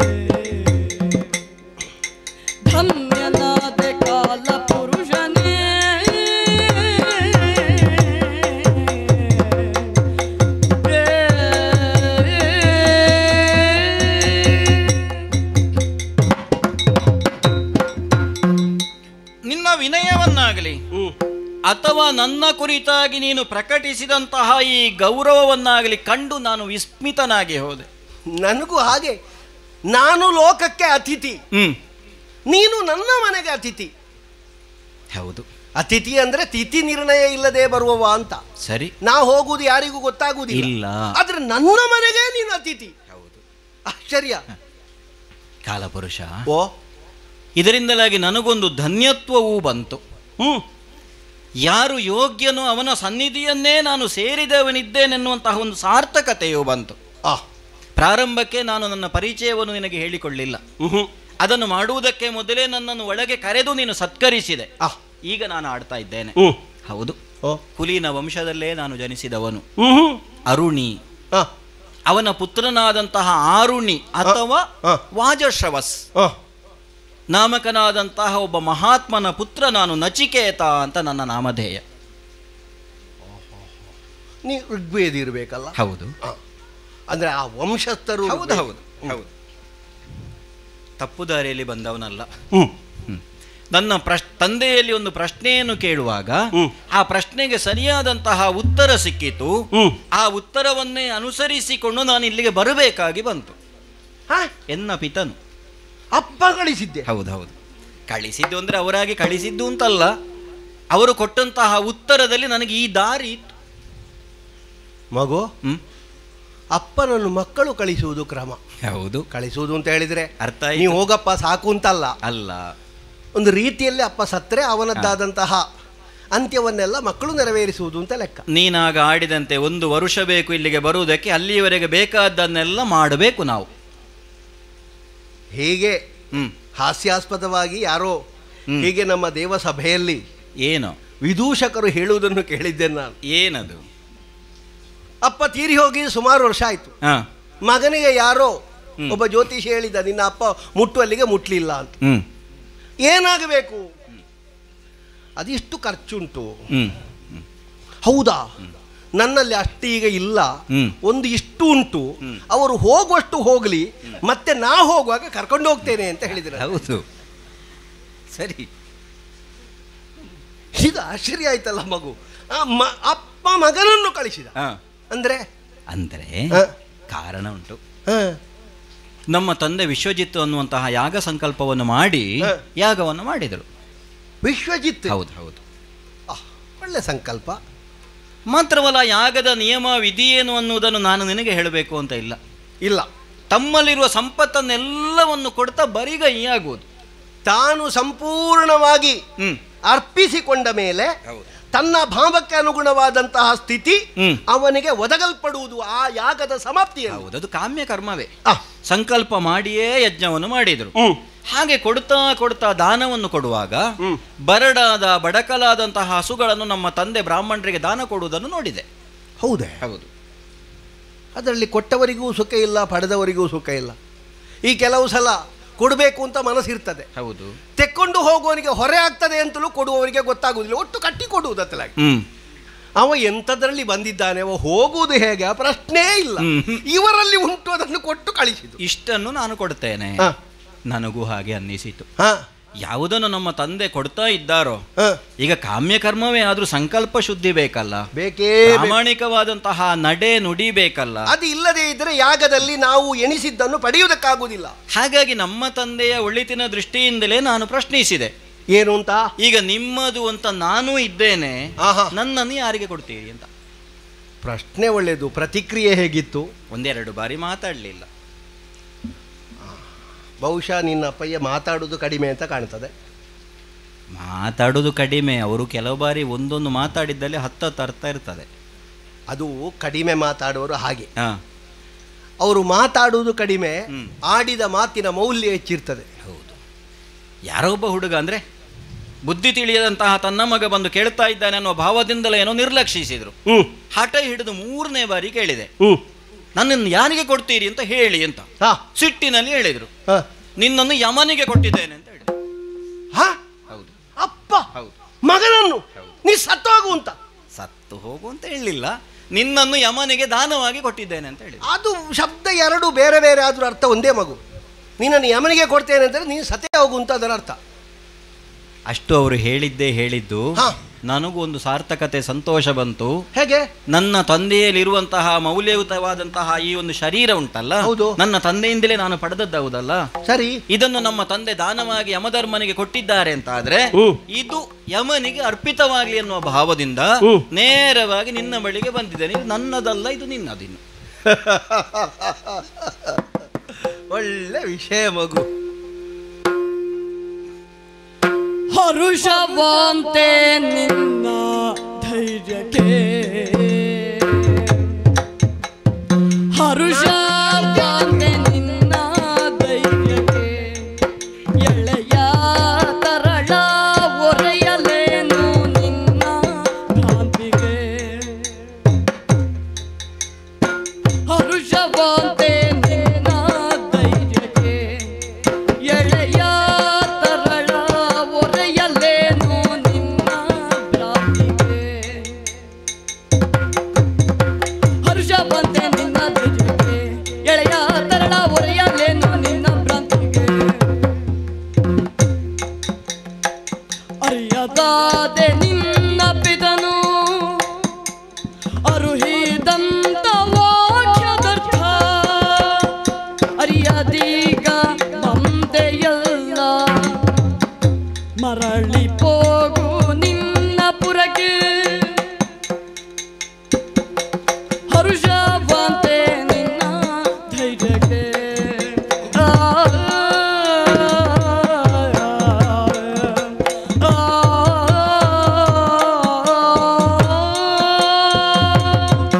[SPEAKER 1] ಧನ್ಯನಾದ ಕಾಲ ಪುರುಷನೇ
[SPEAKER 3] ನಿನ್ನ ವಿನಯವನ್ನಾಗಲಿ
[SPEAKER 2] ಹ್ಮ್
[SPEAKER 3] ಅಥವಾ ನನ್ನ ಕುರಿತಾಗಿ ನೀನು ಪ್ರಕಟಿಸಿದಂತಹ ಈ ಗೌರವವನ್ನಾಗಲಿ ಕಂಡು ನಾನು ವಿಸ್ಮಿತನಾಗಿ ಹೋದೆ
[SPEAKER 2] ನನಗೂ ಹಾಗೆ ನಾನು ಲೋಕಕ್ಕೆ ಅತಿಥಿ
[SPEAKER 3] ಹ್ಮ್
[SPEAKER 2] ನೀನು ನನ್ನ ಮನೆಗೆ ಅತಿಥಿ
[SPEAKER 3] ಹೌದು
[SPEAKER 2] ಅತಿಥಿ ಅಂದ್ರೆ ತಿಥಿ ನಿರ್ಣಯ ಇಲ್ಲದೆ ಬರುವವ ಅಂತ
[SPEAKER 3] ಸರಿ
[SPEAKER 2] ನಾ ಹೋಗುವುದು ಯಾರಿಗೂ ಗೊತ್ತಾಗುವುದಿಲ್ಲ
[SPEAKER 3] ಇಲ್ಲ.
[SPEAKER 2] ಆದ್ರೆ ನನ್ನ ಮನೆಗೆ ನೀನು ಅತಿಥಿ
[SPEAKER 3] ಹೌದು
[SPEAKER 2] ಆಶ್ಚರ್ಯ
[SPEAKER 3] ಕಾಲಪುರುಷ
[SPEAKER 2] ಓ
[SPEAKER 3] ಇದರಿಂದಲಾಗಿ ನನಗೊಂದು ಧನ್ಯತ್ವವೂ ಬಂತು
[SPEAKER 2] ಹ್ಮ್
[SPEAKER 3] ಯಾರು ಯೋಗ್ಯನೋ ಅವನ ಸನ್ನಿಧಿಯನ್ನೇ ನಾನು ಸೇರಿದವನಿದ್ದೇನೆನ್ನುವಂತಹ ಒಂದು ಸಾರ್ಥಕತೆಯೂ ಬಂತು
[SPEAKER 2] ಆ
[SPEAKER 3] ಪ್ರಾರಂಭಕ್ಕೆ ನಾನು ನನ್ನ ಪರಿಚಯವನ್ನು ನಿನಗೆ ಹೇಳಿಕೊಳ್ಳಿಲ್ಲ
[SPEAKER 2] ಹ್ಮ್
[SPEAKER 3] ಅದನ್ನು ಮಾಡುವುದಕ್ಕೆ ಮೊದಲೇ ನನ್ನನ್ನು ಒಳಗೆ ಕರೆದು ನೀನು ಸತ್ಕರಿಸಿದೆ
[SPEAKER 2] ಆ
[SPEAKER 3] ಈಗ ನಾನು ಆಡ್ತಾ ಇದ್ದೇನೆ
[SPEAKER 2] ಹ್ಮ್
[SPEAKER 3] ಹೌದು
[SPEAKER 2] ಓ
[SPEAKER 3] ಕುಲೀನ ವಂಶದಲ್ಲೇ ನಾನು ಜನಿಸಿದವನು
[SPEAKER 2] ಹ್ಮ್ ಹ್ಮ್
[SPEAKER 3] ಅರುಣಿ
[SPEAKER 2] ಆ
[SPEAKER 3] ಅವನ ಪುತ್ರನಾದಂತಹ ಆರುಣಿ ಅಥವಾ
[SPEAKER 2] ಆ.
[SPEAKER 3] ವಾಜಶ್ರವಸ್
[SPEAKER 2] ಆ
[SPEAKER 3] ನಾಮಕನಾದಂತಹ ಒಬ್ಬ ಮಹಾತ್ಮನ ಪುತ್ರ ನಾನು ನಚಿಕೇತ ಅಂತ ನನ್ನ ನಾಮಧೇಯ
[SPEAKER 2] ನೀ ಋಗ್ವೇದ ಇರಬೇಕಲ್ಲ
[SPEAKER 3] ಹೌದು
[SPEAKER 2] ಅಂದ್ರೆ ಆ ವಂಶಸ್ಥರು
[SPEAKER 3] ಹೌದು ಹೌದು ಹೌದು ತಪ್ಪು ದಾರಿಯಲ್ಲಿ ಬಂದವನಲ್ಲ
[SPEAKER 2] ಹ್ಮ್
[SPEAKER 3] ನನ್ನ ಪ್ರಶ್ ತಂದೆಯಲ್ಲಿ ಒಂದು ಪ್ರಶ್ನೆಯನ್ನು ಕೇಳುವಾಗ
[SPEAKER 2] ಹ್ಮ್.
[SPEAKER 3] ಆ ಪ್ರಶ್ನೆಗೆ ಸರಿಯಾದಂತಹ ಉತ್ತರ ಸಿಕ್ಕಿತು
[SPEAKER 2] ಹ್ಮ್
[SPEAKER 3] ಆ ಉತ್ತರವನ್ನೇ ಅನುಸರಿಸಿಕೊಂಡು ನಾನು ಇಲ್ಲಿಗೆ ಬರಬೇಕಾಗಿ ಬಂತು
[SPEAKER 2] ಹಾ
[SPEAKER 3] ಎನ್ನ ಪಿತನು
[SPEAKER 2] ಅಪ್ಪ ಗಳಿಸಿದ್ದೆ
[SPEAKER 3] ಹೌದು ಹೌದು ಕಳಿಸಿದ್ದು ಅಂದ್ರೆ ಅವರಾಗಿ ಕಳಿಸಿದ್ದು ಅಂತಲ್ಲ ಅವರು ಕೊಟ್ಟಂತಹ ಉತ್ತರದಲ್ಲಿ ನನಗೆ ಈ ದಾರಿ ಇತ್ತು
[SPEAKER 2] ಮಗು
[SPEAKER 3] ಹ್ಮ್
[SPEAKER 2] ಅಪ್ಪನನ್ನು ಮಕ್ಕಳು ಕಳಿಸುವುದು ಕ್ರಮ
[SPEAKER 3] ಹೌದು
[SPEAKER 2] ಕಳಿಸುವುದು ಅಂತ ಹೇಳಿದ್ರೆ
[SPEAKER 3] ಅರ್ಥ
[SPEAKER 2] ನೀವು
[SPEAKER 3] ಆಯ್ತು
[SPEAKER 2] ಹೋಗಪ್ಪ ಸಾಕು ಅಂತಲ್ಲ
[SPEAKER 3] ಅಲ್ಲ
[SPEAKER 2] ಒಂದು ರೀತಿಯಲ್ಲಿ ಅಪ್ಪ ಸತ್ರೆ ಅವನದ್ದಾದಂತಹ ಅಂತ್ಯವನ್ನೆಲ್ಲ ಮಕ್ಕಳು ನೆರವೇರಿಸುವುದು ಅಂತ ಲೆಕ್ಕ
[SPEAKER 3] ನೀನಾಗ ಆಡಿದಂತೆ ಒಂದು ವರುಷ ಬೇಕು ಇಲ್ಲಿಗೆ ಬರುವುದಕ್ಕೆ ಅಲ್ಲಿಯವರೆಗೆ ಬೇಕಾದ್ದನ್ನೆಲ್ಲ ಮಾಡಬೇಕು ನಾವು
[SPEAKER 2] ಹೀಗೆ
[SPEAKER 3] ಹ್ಮ್
[SPEAKER 2] ಹಾಸ್ಯಾಸ್ಪದವಾಗಿ ಯಾರೋ
[SPEAKER 3] ಹ್ಮ್.
[SPEAKER 2] ಹೀಗೆ ನಮ್ಮ ದೇವಸಭೆಯಲ್ಲಿ
[SPEAKER 3] ಏನು
[SPEAKER 2] ವಿದೂಷಕರು ಹೇಳುವುದನ್ನು ಕೇಳಿದ್ದೇನೆ ನಾನು
[SPEAKER 3] ಏನದು
[SPEAKER 2] ಅಪ್ಪ ತೀರಿ ಹೋಗಿ ಸುಮಾರು ವರ್ಷ ಆಯ್ತು
[SPEAKER 3] ಹಾ
[SPEAKER 2] ಮಗನಿಗೆ ಯಾರೋ
[SPEAKER 3] ಹ್ಮ್.
[SPEAKER 2] ಒಬ್ಬ ಜ್ಯೋತಿಷಿ ಹೇಳಿದ ನಿನ್ನ ಅಪ್ಪ ಮುಟ್ಟುವಲ್ಲಿಗೆ ಮುಟ್ಲಿಲ್ಲ ಅಂತ
[SPEAKER 3] ಹ್ಮ್
[SPEAKER 2] ಏನಾಗಬೇಕು ಅದಿಷ್ಟು ಖರ್ಚುಂಟು
[SPEAKER 3] ಹ್ಮ್
[SPEAKER 2] ಹೌದಾ ನನ್ನಲ್ಲಿ ಅಷ್ಟು ಈಗ ಇಲ್ಲ
[SPEAKER 3] ಹ್ಮ್.
[SPEAKER 2] ಒಂದು ಇಷ್ಟು ಉಂಟು
[SPEAKER 3] ಹ್ಮ್.
[SPEAKER 2] ಅವರು ಹೋಗುವಷ್ಟು ಹೋಗಲಿ ಮತ್ತೆ ನಾ ಹೋಗುವಾಗ ಕರ್ಕೊಂಡು ಹೋಗ್ತೇನೆ ಅಂತ ಹೇಳಿದ್ರು
[SPEAKER 3] ಹೌದು ಸರಿ
[SPEAKER 2] ಇದು ಆಶ್ಚರ್ಯ ಆಯ್ತಲ್ಲ ಮಗು ಆ ಮ- ಅಪ್ಪ ಮಗನನ್ನು ಕಳಿಸಿದ
[SPEAKER 3] ಹಾ
[SPEAKER 2] ಅಂದ್ರೆ
[SPEAKER 3] ಅಂದರೆ
[SPEAKER 2] ಹ,
[SPEAKER 3] ಕಾರಣ ಉಂಟು
[SPEAKER 2] ಹ,
[SPEAKER 3] ನಮ್ಮ ತಂದೆ ವಿಶ್ವಜಿತ್ ಅನ್ನುವಂತಹ ಯಾಗ ಸಂಕಲ್ಪವನ್ನು ಮಾಡಿ
[SPEAKER 2] ಹ.
[SPEAKER 3] ಯಾಗವನ್ನು ಮಾಡಿದರು
[SPEAKER 2] ವಿಶ್ವಜಿತ್
[SPEAKER 3] ಹೌದು ಹೌದು
[SPEAKER 2] ಆಹ್, ಒಳ್ಳೆ ಸಂಕಲ್ಪ
[SPEAKER 3] ಮಾತ್ರವಲ್ಲ ಯಾಗದ ನಿಯಮ ವಿಧಿ ಏನು ಅನ್ನುವುದನ್ನು ನಾನು ನಿನಗೆ ಹೇಳಬೇಕು ಅಂತ ಇಲ್ಲ
[SPEAKER 2] ಇಲ್ಲ
[SPEAKER 3] ತಮ್ಮಲ್ಲಿರುವ ಸಂಪತ್ತನ್ನೆಲ್ಲವನ್ನು ಕೊಡ್ತಾ ಬರಿಗೈಯಾಗುವುದು
[SPEAKER 2] ತಾನು ಸಂಪೂರ್ಣವಾಗಿ
[SPEAKER 3] ಹ್ಮ್
[SPEAKER 2] ಅರ್ಪಿಸಿಕೊಂಡ ಮೇಲೆ
[SPEAKER 3] ಹೌದು
[SPEAKER 2] ತನ್ನ ಭಾವಕ್ಕೆ ಅನುಗುಣವಾದಂತಹ ಸ್ಥಿತಿ
[SPEAKER 3] ಹ್ಮ್.
[SPEAKER 2] ಅವನಿಗೆ ಒದಗಲ್ಪಡುವುದು ಆ ಯಾಗದ ಸಮಾಪ್ತಿಯಲ್ಲಿ
[SPEAKER 3] ಹೌದು ಅದು ಕಾಮ್ಯ ಕರ್ಮವೇ
[SPEAKER 2] ಆ,
[SPEAKER 3] ಸಂಕಲ್ಪ ಮಾಡಿಯೇ ಯಜ್ಞವನ್ನು ಮಾಡಿದರು
[SPEAKER 2] ಹ್ಮ್.
[SPEAKER 3] ಹಾಗೆ ಕೊಡ್ತಾ ಕೊಡ್ತಾ ದಾನವನ್ನು ಕೊಡುವಾಗ
[SPEAKER 2] ಹ್ಮ್.
[SPEAKER 3] ಬರಡಾದ ಬಡಕಲಾದಂತಹ ಹಸುಗಳನ್ನು ನಮ್ಮ ತಂದೆ ಬ್ರಾಹ್ಮಣರಿಗೆ ದಾನ ಕೊಡುವುದನ್ನು ನೋಡಿದೆ
[SPEAKER 2] ಹೌದೇ
[SPEAKER 3] ಹೌದು
[SPEAKER 2] ಅದರಲ್ಲಿ ಕೊಟ್ಟವರಿಗೂ ಸುಖ ಇಲ್ಲ ಪಡೆದವರಿಗೂ ಸುಖ ಇಲ್ಲ ಈ ಕೆಲವು ಸಲ ಕೊಡಬೇಕು ಅಂತ ಮನಸ್ಸಿರ್ತದೆ
[SPEAKER 3] ಹೌದು
[SPEAKER 2] ತೆಕ್ಕೊಂಡು ಹೋಗುವವನಿಗೆ ಹೊರೆ ಆಗ್ತದೆ ಅಂತಲೂ ಕೊಡುವವರಿಗೆ ಗೊತ್ತಾಗುವುದಿಲ್ಲ ಒಟ್ಟು ಕಟ್ಟಿ ಕೊಡುವುದತ್ತಲಾಗಿ
[SPEAKER 3] ಹ್ಮ್
[SPEAKER 2] ಅವ ಎಂಥದ್ರಲ್ಲಿ ಬಂದಿದ್ದಾನೆ ಅವ ಹೋಗುವುದು ಹೇಗೆ ಆ ಪ್ರಶ್ನೆ ಇಲ್ಲ
[SPEAKER 3] ಹ್ಮ್.
[SPEAKER 2] ಇವರಲ್ಲಿ ಉಂಟು ಅದನ್ನು ಕೊಟ್ಟು ಕಳಿಸಿತು
[SPEAKER 3] ಇಷ್ಟನ್ನು ನಾನು ಕೊಡ್ತೇನೆ
[SPEAKER 2] ಹ,
[SPEAKER 3] ನನಗೂ ಹಾಗೆ ಅನ್ನಿಸಿತು
[SPEAKER 2] ಹ,
[SPEAKER 3] ಯಾವುದನ್ನು ನಮ್ಮ ತಂದೆ ಕೊಡ್ತಾ ಇದ್ದಾರೋ
[SPEAKER 2] ಹ.
[SPEAKER 3] ಈಗ ಕಾಮ್ಯ ಕರ್ಮವೇ ಆದ್ರೂ ಸಂಕಲ್ಪ ಶುದ್ಧಿ ಬೇಕಲ್ಲ
[SPEAKER 2] ಬೇಕೇ ಬೇಕು.
[SPEAKER 3] ಪ್ರಾಮಾಣಿಕವಾದಂತಹ ನಡೆ ನುಡಿ ಬೇಕಲ್ಲ
[SPEAKER 2] ಅದು ಇಲ್ಲದೆ ಇದ್ರೆ ಯಾಗದಲ್ಲಿ ನಾವು ಎಣಿಸಿದ್ದನ್ನು ಪಡೆಯುವುದಕ್ಕಾಗುವುದಿಲ್ಲ
[SPEAKER 3] ಹಾಗಾಗಿ ನಮ್ಮ ತಂದೆಯ ಒಳಿತಿನ ದೃಷ್ಟಿಯಿಂದಲೇ ನಾನು ಪ್ರಶ್ನಿಸಿದೆ
[SPEAKER 2] ಏನು ಅಂತ
[SPEAKER 3] ಈಗ ನಿಮ್ಮದು ಅಂತ ನಾನೂ ಇದ್ದೇನೆ
[SPEAKER 2] ಆಹಾ.
[SPEAKER 3] ನನ್ನನ್ನು ಯಾರಿಗೆ ಕೊಡ್ತೀರಿ ಅಂತ
[SPEAKER 2] ಪ್ರಶ್ನೆ ಒಳ್ಳೆಯದು ಪ್ರತಿಕ್ರಿಯೆ ಹೇಗಿತ್ತು
[SPEAKER 3] ಒಂದೆರಡು ಬಾರಿ ಮಾತಾಡಲಿಲ್ಲ
[SPEAKER 2] ಬಹುಶಃ ನಿನ್ನ ಅಪ್ಪಯ್ಯ ಮಾತಾಡುವುದು ಕಡಿಮೆ ಅಂತ ಕಾಣ್ತದೆ
[SPEAKER 3] ಮಾತಾಡೋದು ಕಡಿಮೆ ಅವರು ಕೆಲವು ಬಾರಿ ಒಂದೊಂದು ಮಾತಾಡಿದ್ದಲ್ಲಿ ಹತ್ತತ್ತು ಅರ್ಥ ಇರ್ತದೆ
[SPEAKER 2] ಅದು ಕಡಿಮೆ ಮಾತಾಡುವವರು ಹಾಗೆ
[SPEAKER 3] ಹಾ
[SPEAKER 2] ಅವರು ಮಾತಾಡುವುದು ಕಡಿಮೆ
[SPEAKER 3] ಹ್ಮ್.
[SPEAKER 2] ಆಡಿದ ಮಾತಿನ ಮೌಲ್ಯ ಹೆಚ್ಚಿರ್ತದೆ
[SPEAKER 3] ಹೌದು ಯಾರೋ ಒಬ್ಬ ಹುಡುಗ ಅಂದರೆ ಬುದ್ಧಿ ತಿಳಿಯದಂತಹ ತನ್ನ ಮಗ ಬಂದು ಕೇಳ್ತಾ ಇದ್ದಾನೆ ಅನ್ನೋ ಭಾವದಿಂದಲೇ ಏನೋ ನಿರ್ಲಕ್ಷಿಸಿದರು
[SPEAKER 2] ಹ್ಮ್
[SPEAKER 3] ಹಠ ಹಿಡಿದು ಮೂರನೇ ಬಾರಿ ಕೇಳಿದೆ
[SPEAKER 2] ಹ್ಮ್
[SPEAKER 3] ನನ್ನನ್ನು ಯಾರಿಗೆ ಕೊಡ್ತೀರಿ ಅಂತ ಹೇಳಿ ಅಂತ
[SPEAKER 2] ಹಾ
[SPEAKER 3] ಸಿಟ್ಟಿನಲ್ಲಿ ಹೇಳಿದರು
[SPEAKER 2] ಹಾ
[SPEAKER 3] ನಿನ್ನನ್ನು ಯಮನಿಗೆ ಕೊಟ್ಟಿದ್ದೇನೆ ಅಂತ ಹೇಳಿದ್ರು
[SPEAKER 2] ಹಾ
[SPEAKER 3] ಹೌದು
[SPEAKER 2] ಅಪ್ಪ
[SPEAKER 3] ಹೌದು
[SPEAKER 2] ಮಗನನ್ನು ನೀ ಸತ್ತೋಗು ಅಂತ
[SPEAKER 3] ಸತ್ತು ಹೋಗು ಅಂತ ಹೇಳಿಲ್ಲ ನಿನ್ನನ್ನು ಯಮನಿಗೆ ದಾನವಾಗಿ ಕೊಟ್ಟಿದ್ದೇನೆ ಅಂತ ಹೇಳಿ
[SPEAKER 2] ಅದು ಶಬ್ದ ಎರಡು ಬೇರೆ ಬೇರೆ ಆದ್ರೂ ಅರ್ಥ ಒಂದೇ ಮಗು ನೀನನ್ನು ಯಮನಿಗೆ ಕೊಡ್ತೇನೆ ಅಂದರೆ ನೀನು ಸತ್ತೇ ಹೋಗು ಅಂತ ಅದರ ಅರ್ಥ
[SPEAKER 3] ಅಷ್ಟು ಅವರು ಹೇಳಿದ್ದೇ ಹೇಳಿದ್ದು
[SPEAKER 2] ಹಾ.
[SPEAKER 3] ನನಗೂ ಒಂದು ಸಾರ್ಥಕತೆ ಸಂತೋಷ ಬಂತು
[SPEAKER 2] ಹೇಗೆ
[SPEAKER 3] ನನ್ನ ತಂದೆಯಲ್ಲಿರುವಂತಹ ಮೌಲ್ಯಯುತವಾದಂತಹ ಈ ಒಂದು ಶರೀರ ಉಂಟಲ್ಲ
[SPEAKER 2] ಹೌದು.
[SPEAKER 3] ನನ್ನ ತಂದೆಯಿಂದಲೇ ನಾನು ಪಡೆದದ್ದಾವುದಲ್ಲ
[SPEAKER 2] ಸರಿ
[SPEAKER 3] ಇದನ್ನು ನಮ್ಮ ತಂದೆ ದಾನವಾಗಿ ಯಮಧರ್ಮನಿಗೆ ಕೊಟ್ಟಿದ್ದಾರೆ ಅಂತ ಆದ್ರೆ
[SPEAKER 2] ಹ್ಮ್.
[SPEAKER 3] ಇದು ಯಮನಿಗೆ ಅರ್ಪಿತವಾಗಲಿ ಅನ್ನುವ ಭಾವದಿಂದ
[SPEAKER 2] ಹ್ಮ್.
[SPEAKER 3] ನೇರವಾಗಿ ನಿನ್ನ ಬಳಿಗೆ ಬಂದಿದ್ದೇನೆ ಇದು ನನ್ನದಲ್ಲ ಇದು ನಿನ್ನದಿನ್ನು
[SPEAKER 2] ಒಳ್ಳೆ ವಿಷಯ ಮಗು
[SPEAKER 1] ಹರುಷವಂತೆ ನಿನ್ನ ಧೈರ್ಯಕ್ಕೆ ಹರುಷವಂತೆ ನಿನ್ನ ಧೈರ್ಯಕ್ಕೆ ಎಳೆಯ ತರಳ ಒರೆಯಲೇನು ನಿನ್ನ ಭ್ರಾಂತಿಗೆ ಹರುಷವಂತೆ ನಿನ್ನ ಧೈರ್ಯಕ್ಕೆ ಎಳೆಯ ತರಳ ಒರೆಯಲೇನು ನಿನ್ನ ಭ್ರಾಂತಿಗೆ ಹರುಷವಂತೆ ನಿನ್ನ ಧೈರ್ಯಕ್ಕೆ ಎಳೆಯ ತರಳ ಒರೆಯಲೇನು ನಿನ್ನ ಭ್ರಾಂತಿಗೆ ಅರಿಯದಾದೆ ನಿನ್ನ ಪಿದನು ಅರುಹಿದಂತ ವಾಕ್ಯದರ್ಥ ಅರಿಯದೀಗ ಬಂದೆಯಲ್ಲ ಮರಳಿ ಹೋಗು ನಿನ್ನ ಪುರಗೆ ಹರುಷವಂತೆ ನಿನ್ನ ಧೈರ್ಯಕ್ಕೆ ಆ, ಆ, ಆ.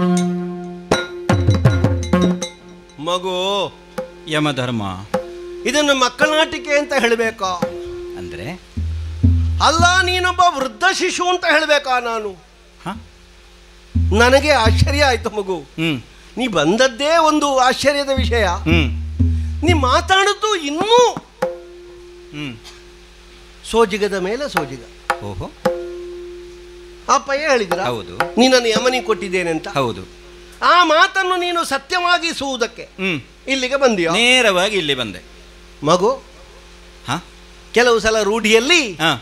[SPEAKER 2] ಮಗು
[SPEAKER 3] ಯಮಧರ್ಮ
[SPEAKER 2] ಇದನ್ನು ಮಕ್ಕಳಾಟಿಕೆ ಅಂತ ಹೇಳಬೇಕಾ
[SPEAKER 3] ಅಂದ್ರೆ
[SPEAKER 2] ಅಲ್ಲ ನೀನೊಬ್ಬ ವೃದ್ಧ ಶಿಶು ಅಂತ ಹೇಳಬೇಕಾ ನಾನು
[SPEAKER 3] ಹ
[SPEAKER 2] ನನಗೆ ಆಶ್ಚರ್ಯ ಆಯ್ತು ಮಗು
[SPEAKER 3] ಹ್ಮ್
[SPEAKER 2] ನೀ ಬಂದದ್ದೇ ಒಂದು ಆಶ್ಚರ್ಯದ ವಿಷಯ
[SPEAKER 3] ಹ್ಮ್
[SPEAKER 2] ನೀ ಮಾತಾಡುದು ಇನ್ನೂ
[SPEAKER 3] ಹ್ಮ್
[SPEAKER 2] ಸೋಜಿಗದ ಮೇಲೆ ಸೋಜಿಗ
[SPEAKER 3] ಓಹೋ
[SPEAKER 2] ಅಪ್ಪಯ್ಯ ಹೇಳಿದ್ರ
[SPEAKER 3] ಹೌದು
[SPEAKER 2] ನೀನನ್ನು ಯಮನಿಗೆ ಕೊಟ್ಟಿದ್ದೇನೆ ಅಂತ
[SPEAKER 3] ಹೌದು
[SPEAKER 2] ಆ ಮಾತನ್ನು ನೀನು ಸತ್ಯವಾಗಿಸುವುದಕ್ಕೆ
[SPEAKER 3] ಹ್ಮ್
[SPEAKER 2] ಇಲ್ಲಿಗೆ ಬಂದಿಯೋ
[SPEAKER 3] ನೇರವಾಗಿ ಇಲ್ಲಿ ಬಂದೆ
[SPEAKER 2] ಮಗು
[SPEAKER 3] ಹ
[SPEAKER 2] ಕೆಲವು ಸಲ ರೂಢಿಯಲ್ಲಿ
[SPEAKER 3] ಹ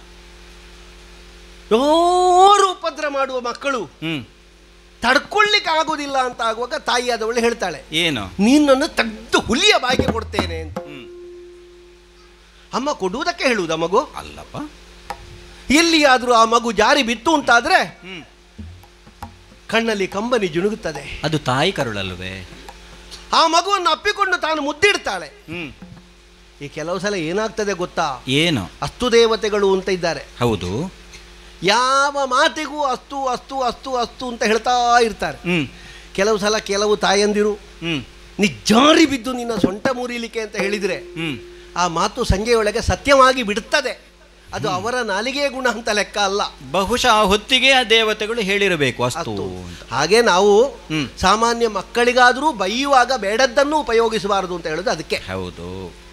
[SPEAKER 2] ಜೋರು ಉಪದ್ರ ಮಾಡುವ ಮಕ್ಕಳು
[SPEAKER 3] ಹ್ಮ್
[SPEAKER 2] ತಡ್ಕೊಳ್ಳಿಕ್ಕೆ ಆಗುದಿಲ್ಲ ಅಂತ ಆಗುವಾಗ ತಾಯಿಯಾದವಳು ಹೇಳ್ತಾಳೆ
[SPEAKER 3] ಏನು
[SPEAKER 2] ನಿನ್ನನ್ನು ತೆಗೆದು ಹುಲಿಯ ಬಾಯಿಗೆ ಕೊಡ್ತೇನೆ ಅಂತ
[SPEAKER 3] ಹ್ಮ್
[SPEAKER 2] ಅಮ್ಮ ಕೊಡುವುದಕ್ಕೆ ಹೇಳುವುದ ಮಗು
[SPEAKER 3] ಅಲ್ಲಪ್ಪ
[SPEAKER 2] ಎಲ್ಲಿಯಾದ್ರೂ ಆ ಮಗು ಜಾರಿ ಬಿತ್ತು ಅಂತಾದ್ರೆ
[SPEAKER 3] ಹ್ಮ್
[SPEAKER 2] ಕಣ್ಣಲ್ಲಿ ಕಂಬನಿ ಜುಣುಗುತ್ತದೆ
[SPEAKER 3] ಅದು ತಾಯಿ ಕರುಳಲ್ವೇ
[SPEAKER 2] ಆ ಮಗುವನ್ನು ಅಪ್ಪಿಕೊಂಡು ತಾನು ಮುದ್ದಿಡ್ತಾಳೆ
[SPEAKER 3] ಹ್ಮ್
[SPEAKER 2] ಈ ಕೆಲವು ಸಲ ಏನಾಗ್ತದೆ ಗೊತ್ತಾ
[SPEAKER 3] ಏನು
[SPEAKER 2] ಅಸ್ತು ದೇವತೆಗಳು ಅಂತ ಇದ್ದಾರೆ
[SPEAKER 3] ಹೌದು
[SPEAKER 2] ಯಾವ ಮಾತಿಗೂ ಅಸ್ತು ಅಸ್ತು ಅಸ್ತು ಅಸ್ತು ಅಂತ ಹೇಳ್ತಾ ಇರ್ತಾರೆ
[SPEAKER 3] ಹ್ಮ್
[SPEAKER 2] ಕೆಲವು ಸಲ ಕೆಲವು ತಾಯಂದಿರು
[SPEAKER 3] ಹ್ಮ್
[SPEAKER 2] ನೀ ಜಾರಿ ಬಿದ್ದು ನಿನ್ನ ಸೊಂಟ ಮುರಿಲಿಕ್ಕೆ ಅಂತ ಹೇಳಿದರೆ
[SPEAKER 3] ಹ್ಮ್
[SPEAKER 2] ಆ ಮಾತು ಸಂಜೆಯೊಳಗೆ ಸತ್ಯವಾಗಿ ಬಿಡುತ್ತದೆ ಅದು ಅವರ ನಾಲಿಗೆ ಗುಣ ಅಂತ ಲೆಕ್ಕ ಅಲ್ಲ
[SPEAKER 3] ಬಹುಶಃ ಆ ಹೊತ್ತಿಗೆ ಆ ದೇವತೆಗಳು ಹೇಳಿರಬೇಕು ಅಸ್ತು
[SPEAKER 2] ಅಸ್ತು.
[SPEAKER 3] ಅಂತ
[SPEAKER 2] ಹಾಗೆ ನಾವು
[SPEAKER 3] ಹ್ಮ್.
[SPEAKER 2] ಸಾಮಾನ್ಯ ಮಕ್ಕಳಿಗಾದರೂ ಬೈಯುವಾಗ ಬೇಡದ್ದನ್ನು ಉಪಯೋಗಿಸಬಾರದು ಅಂತ ಹೇಳೋದು ಅದಕ್ಕೆ
[SPEAKER 3] ಹೌದು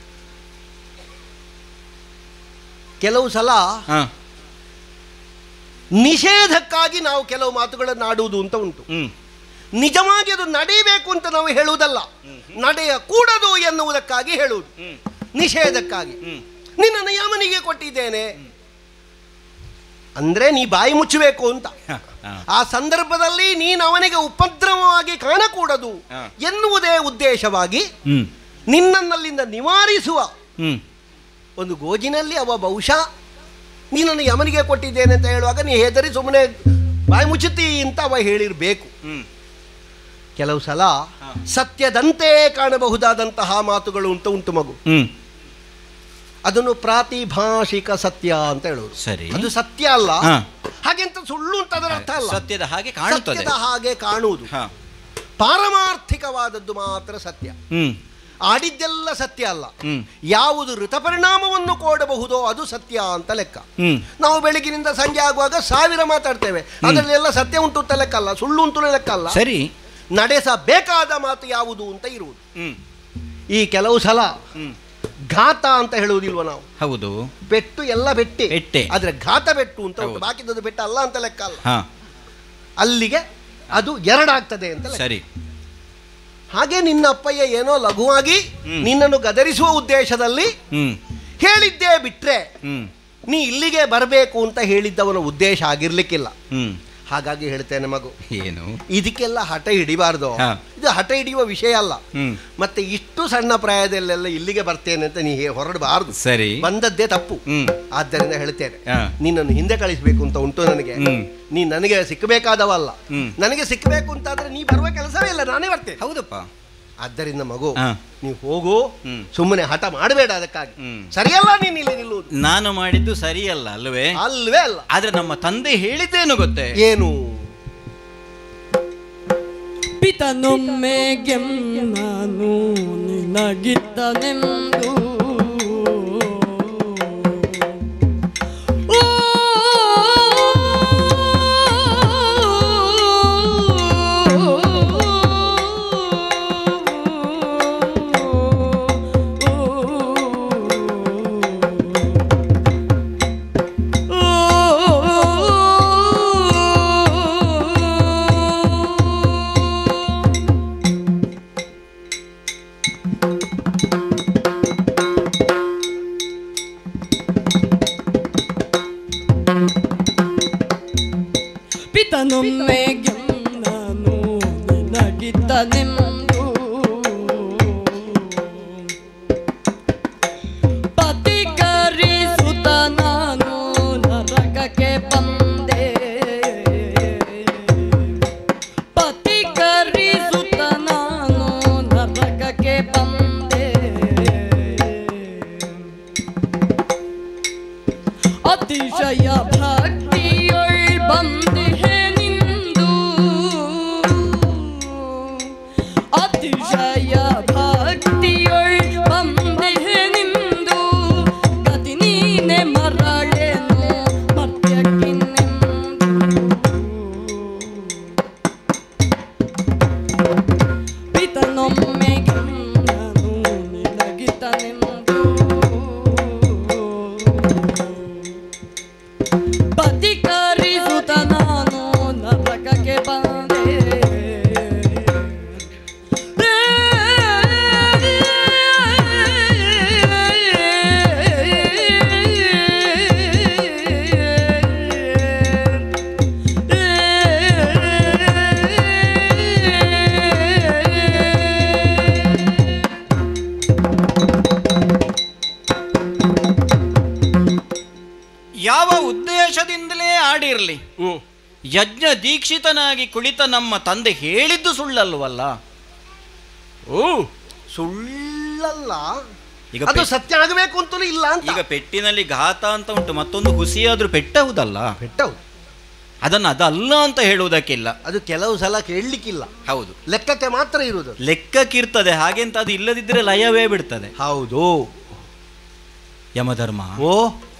[SPEAKER 2] ಕೆಲವು ಸಲ
[SPEAKER 3] ಹ
[SPEAKER 2] ನಿಷೇಧಕ್ಕಾಗಿ ನಾವು ಕೆಲವು ಮಾತುಗಳನ್ನು ಆಡುವುದು ಅಂತ ಉಂಟು
[SPEAKER 3] ಹ್ಮ್
[SPEAKER 2] ನಿಜವಾಗಿ ಅದು ನಡೀಬೇಕು ಅಂತ ನಾವು ಹೇಳುವುದಲ್ಲ ನಡೆಯ ಕೂಡದು ಎನ್ನುವುದಕ್ಕಾಗಿ ಹೇಳುವುದು
[SPEAKER 3] ಹ್ಮ್
[SPEAKER 2] ನಿಷೇಧಕ್ಕಾಗಿ
[SPEAKER 3] ಹ್ಮ್
[SPEAKER 2] ನಿನ್ನನ್ನು ಯಮನಿಗೆ ಕೊಟ್ಟಿದ್ದೇನೆ ಅಂದ್ರೆ ನೀ ಬಾಯಿ ಮುಚ್ಚಬೇಕು ಅಂತ
[SPEAKER 3] ಹ, ಹ.
[SPEAKER 2] ಆ ಸಂದರ್ಭದಲ್ಲಿ ನೀನು ಅವನಿಗೆ ಉಪದ್ರವವಾಗಿ ಕಾಣಕೂಡದು
[SPEAKER 3] ಹಾ.
[SPEAKER 2] ಎನ್ನುವುದೇ ಉದ್ದೇಶವಾಗಿ
[SPEAKER 3] ಹ್ಮ್
[SPEAKER 2] ನಿನ್ನನ್ನಲ್ಲಿಂದ ನಿವಾರಿಸುವ
[SPEAKER 3] ಹ್ಮ್
[SPEAKER 2] ಒಂದು ಗೋಜಿನಲ್ಲಿ ಅವ ಬಹುಶಃ ನೀನನ್ನು ಯಮನಿಗೆ ಕೊಟ್ಟಿದ್ದೇನೆ ಅಂತ ಹೇಳುವಾಗ ನೀ ಹೆದರಿ ಸುಮ್ಮನೆ ಬಾಯಿ ಮುಚ್ಚುತ್ತಿ ಅಂತ ಅವ ಹೇಳಿರಬೇಕು
[SPEAKER 3] ಹ್ಮ್
[SPEAKER 2] ಕೆಲವು ಸಲ
[SPEAKER 3] ಹಾ.
[SPEAKER 2] ಸತ್ಯದಂತೆ ಕಾಣಬಹುದಾದಂತಹ ಮಾತುಗಳು ಅಂತ ಉಂಟು ಮಗು
[SPEAKER 3] ಹ್ಮ್
[SPEAKER 2] ಅದನ್ನು ಪ್ರಾತಿಭಾಷಿಕ ಸತ್ಯ ಅಂತ ಹೇಳುವುದು
[SPEAKER 3] ಸರಿ
[SPEAKER 2] ಅದು ಸತ್ಯ ಅಲ್ಲ
[SPEAKER 3] ಹಾ.
[SPEAKER 2] ಹಾಗೆಂತ ಸುಳ್ಳು ಅಂತ ಅದರ ಅರ್ಥ ಅಲ್ಲ
[SPEAKER 3] ಸತ್ಯದ ಹಾಗೆ ಕಾಣುತ್ತದೆ
[SPEAKER 2] ಸತ್ಯದ ಹಾಗೆ ಕಾಣುವುದು
[SPEAKER 3] ಹಾ
[SPEAKER 2] ಪಾರಮಾರ್ಥಿಕವಾದದ್ದು ಮಾತ್ರ ಸತ್ಯ
[SPEAKER 3] ಹ್ಮ್
[SPEAKER 2] ಆಡಿದ್ದೆಲ್ಲ ಸತ್ಯ ಅಲ್ಲ
[SPEAKER 3] ಹ್ಮ್
[SPEAKER 2] ಯಾವುದು ಋತ ಪರಿಣಾಮವನ್ನು ಕೊಡಬಹುದೋ ಅದು ಸತ್ಯ ಅಂತ ಲೆಕ್ಕ
[SPEAKER 3] ಹ್ಮ್
[SPEAKER 2] ನಾವು ಬೆಳಗಿನಿಂದ ಸಂಜೆ ಆಗುವಾಗ ಸಾವಿರ ಮಾತಾಡ್ತೇವೆ ಅದರಲ್ಲೆಲ್ಲ ಸತ್ಯ ಉಂಟು ಅಂತ ಲೆಕ್ಕ ಅಲ್ಲ ಸುಳ್ಳು ಉಂಟು ಲೆಕ್ಕ ಅಲ್ಲ
[SPEAKER 3] ಸರಿ
[SPEAKER 2] ನಡೆಸಬೇಕಾದ ಮಾತು ಯಾವುದು ಅಂತ ಇರುವುದು
[SPEAKER 3] ಹ್ಮ್
[SPEAKER 2] ಈ ಕೆಲವು ಸಲ
[SPEAKER 3] ಹ್ಮ್
[SPEAKER 2] ಘಾತ ಅಂತ ಹೇಳುವುದಿಲ್ವ ನಾವು
[SPEAKER 3] ಹೌದು
[SPEAKER 2] ಪೆಟ್ಟು ಎಲ್ಲ ಬೆಟ್ಟೆ
[SPEAKER 3] ಬೆಟ್ಟೆ.
[SPEAKER 2] ಆದ್ರೆ ಘಾತ ಬೆಟ್ಟು ಅಂತ ಉಂಟು
[SPEAKER 3] ಹೌದು.
[SPEAKER 2] ಬಾಕಿದದ್ದು ಬೆಟ್ಟ ಅಲ್ಲ ಅಂತ ಲೆಕ್ಕ ಅಲ್ಲ
[SPEAKER 3] ಹಾ
[SPEAKER 2] ಅಲ್ಲಿಗೆ ಅದು ಎರಡಾಗ್ತದೆ ಅಂತ ಲೆಕ್ಕ.
[SPEAKER 3] ಸರಿ
[SPEAKER 2] ಹಾಗೆ ನಿನ್ನ ಅಪ್ಪಯ್ಯ ಏನೋ ಲಘುವಾಗಿ
[SPEAKER 3] ಹ್ಮ್.
[SPEAKER 2] ನಿನ್ನನ್ನು ಗದರಿಸುವ ಉದ್ದೇಶದಲ್ಲಿ
[SPEAKER 3] ಹ್ಮ್
[SPEAKER 2] ಹೇಳಿದ್ದೇ ಬಿಟ್ರೆ
[SPEAKER 3] ಹ್ಮ್
[SPEAKER 2] ನೀ ಇಲ್ಲಿಗೆ ಬರಬೇಕು ಅಂತ ಹೇಳಿದ್ದವನ ಉದ್ದೇಶ ಆಗಿರ್ಲಿಕ್ಕಿಲ್ಲ
[SPEAKER 3] ಹ್ಮ್
[SPEAKER 2] ಹಾಗಾಗಿ ಹೇಳ್ತೇನೆ ಮಗು
[SPEAKER 3] ಏನು
[SPEAKER 2] ಇದಕ್ಕೆಲ್ಲ ಹಠ ಹಿಡಿಬಾರ್ದು
[SPEAKER 3] ಹಾ.
[SPEAKER 2] ಇದು ಹಠ ಹಿಡಿಯುವ ವಿಷಯ ಅಲ್ಲ
[SPEAKER 3] ಹ್ಮ್
[SPEAKER 2] ಮತ್ತೆ ಇಷ್ಟು ಸಣ್ಣ ಪ್ರಾಯದಲ್ಲೆಲ್ಲ ಇಲ್ಲಿಗೆ ಬರ್ತೇನೆ ಅಂತ ನೀ ಹೇ- ಹೊರಡಬಾರ್ದು
[SPEAKER 3] ಸರಿ
[SPEAKER 2] ಬಂದದ್ದೇ ತಪ್ಪು
[SPEAKER 3] ಹ್ಮ್
[SPEAKER 2] ಆದ್ದರಿಂದ ಹೇಳ್ತೇನೆ
[SPEAKER 3] ಹಾ.
[SPEAKER 2] ನಿನ್ನನ್ನು ಹಿಂದೆ ಕಳಿಸ್ಬೇಕು ಅಂತ ಉಂಟು ನನಗೆ
[SPEAKER 3] ಹ್ಮ್.
[SPEAKER 2] ನೀ ನನಗೆ ಸಿಕ್ಕಬೇಕಾದವಲ್ಲ
[SPEAKER 3] ಹ್ಮ್.
[SPEAKER 2] ನನಗೆ ಸಿಕ್ಕಬೇಕು ಅಂತಾದ್ರೆ ನೀ ಬರುವ ಕೆಲಸವೇ ಇಲ್ಲ ನಾನೇ ಬರ್ತೇನೆ
[SPEAKER 3] ಹೌದಪ್ಪ
[SPEAKER 2] ಆದ್ದರಿಂದ ಮಗು
[SPEAKER 3] ಹಾ.
[SPEAKER 2] ನೀವು ಹೋಗು
[SPEAKER 3] ಹ್ಮ್.
[SPEAKER 2] ಸುಮ್ಮನೆ ಹಠ ಮಾಡಬೇಡ ಅದಕ್ಕಾಗಿ
[SPEAKER 3] ಹ್ಮ್.
[SPEAKER 2] ಸರಿಯಲ್ಲ ನೀನು ಇಲ್ಲಿ ನಿಲ್ಲುವುದು
[SPEAKER 3] ನಾನು ಮಾಡಿದ್ದು ಸರಿಯಲ್ಲ ಅಲ್ವೇ
[SPEAKER 2] ಅಲ್ವೇ ಅಲ್ಲ
[SPEAKER 3] ಆದ್ರೆ ನಮ್ಮ ತಂದೆ ಹೇಳಿದ್ದೇನು ಗೊತ್ತೇ
[SPEAKER 2] ಏನು
[SPEAKER 1] ಪಿತನೊಮ್ಮೆ ಗೆಮ್ಮನು ನಿನಗಿದ್ದನೆಂದು ಓ ಪಿತನೊಮ್ಮೆ ಗೆನ್ನನು ನಿನಗಿದ್ದನೆಂದು ಪತಿಕರಿಸುತ್ತ ನಾನು ನರಕಕ್ಕೆ ಬಂದೆ ಪತಿಕರಿಸುತ್ತ ನಾನು ನರಕಕ್ಕೆ ಬಂದೆ ಅತಿಶಯ ಭಕ್ತಿಯೊಳ್ ಬಂದಿಹೆ ನಿಂದು ಅತಿಶಯ ಭಕ್ತಿಯೊಳ್ ಬಂದಿಹೆ ನಿಂದು ಗತಿ ನೀನೆ ಮರಳೇನು ಮರ್ತ್ಯಕ್ಕಿನ್ನೆಂದು ಪಿತನೊಮ್ಮೆ ಗಮನನು ನಿನಗಿತನೆಂದು ಪತಿಕರಿಸುತ್ತ ನಾನು ನರಕಕ್ಕೆ ಬಂದೆ
[SPEAKER 3] ಯಾವ ಉದ್ದೇಶದಿಂದಲೇ ಆಡಿರ್ಲಿ
[SPEAKER 2] ಹ್ಮ್
[SPEAKER 3] ಯಜ್ಞ ದೀಕ್ಷಿತನಾಗಿ ಕುಳಿತ ನಮ್ಮ ತಂದೆ ಹೇಳಿದ್ದು ಸುಳ್ಳಲ್ವಲ್ಲ
[SPEAKER 2] ಹ್ಮ್ ಸುಳ್ಳಲ್ಲ
[SPEAKER 3] ಈಗ
[SPEAKER 2] ಅದು
[SPEAKER 3] ಪೆ-
[SPEAKER 2] ಸತ್ಯ ಆಗಬೇಕು ಅಂತಲೂ ಇಲ್ಲ ಅಂತ
[SPEAKER 3] ಈಗ ಪೆಟ್ಟಿನಲ್ಲಿ ಘಾತ ಅಂತ ಉಂಟು ಮತ್ತೊಂದು ಹುಸಿಯಾದ್ರೂ ಪೆಟ್ಟಹುದಲ್ಲ
[SPEAKER 2] ಬೆಟ್ಟವು
[SPEAKER 3] ಅದನ್ನು ಅದಲ್ಲ ಅಂತ ಹೇಳುವುದಕ್ಕಿಲ್ಲ
[SPEAKER 2] ಅದು ಕೆಲವು ಸಲ ಕೇಳಲಿಕ್ಕಿಲ್ಲ
[SPEAKER 3] ಹೌದು
[SPEAKER 2] ಲೆಕ್ಕಕ್ಕೆ ಮಾತ್ರ ಇರುವುದು ಅದು.
[SPEAKER 3] ಲೆಕ್ಕಕ್ಕಿರ್ತದೆ ಹಾಗೆಂತ ಅದು ಇಲ್ಲದಿದ್ದರೆ ಲಯವೇ ಬಿಡ್ತದೆ
[SPEAKER 2] ಹೌದು
[SPEAKER 3] ಯಮಧರ್ಮ
[SPEAKER 2] ಓ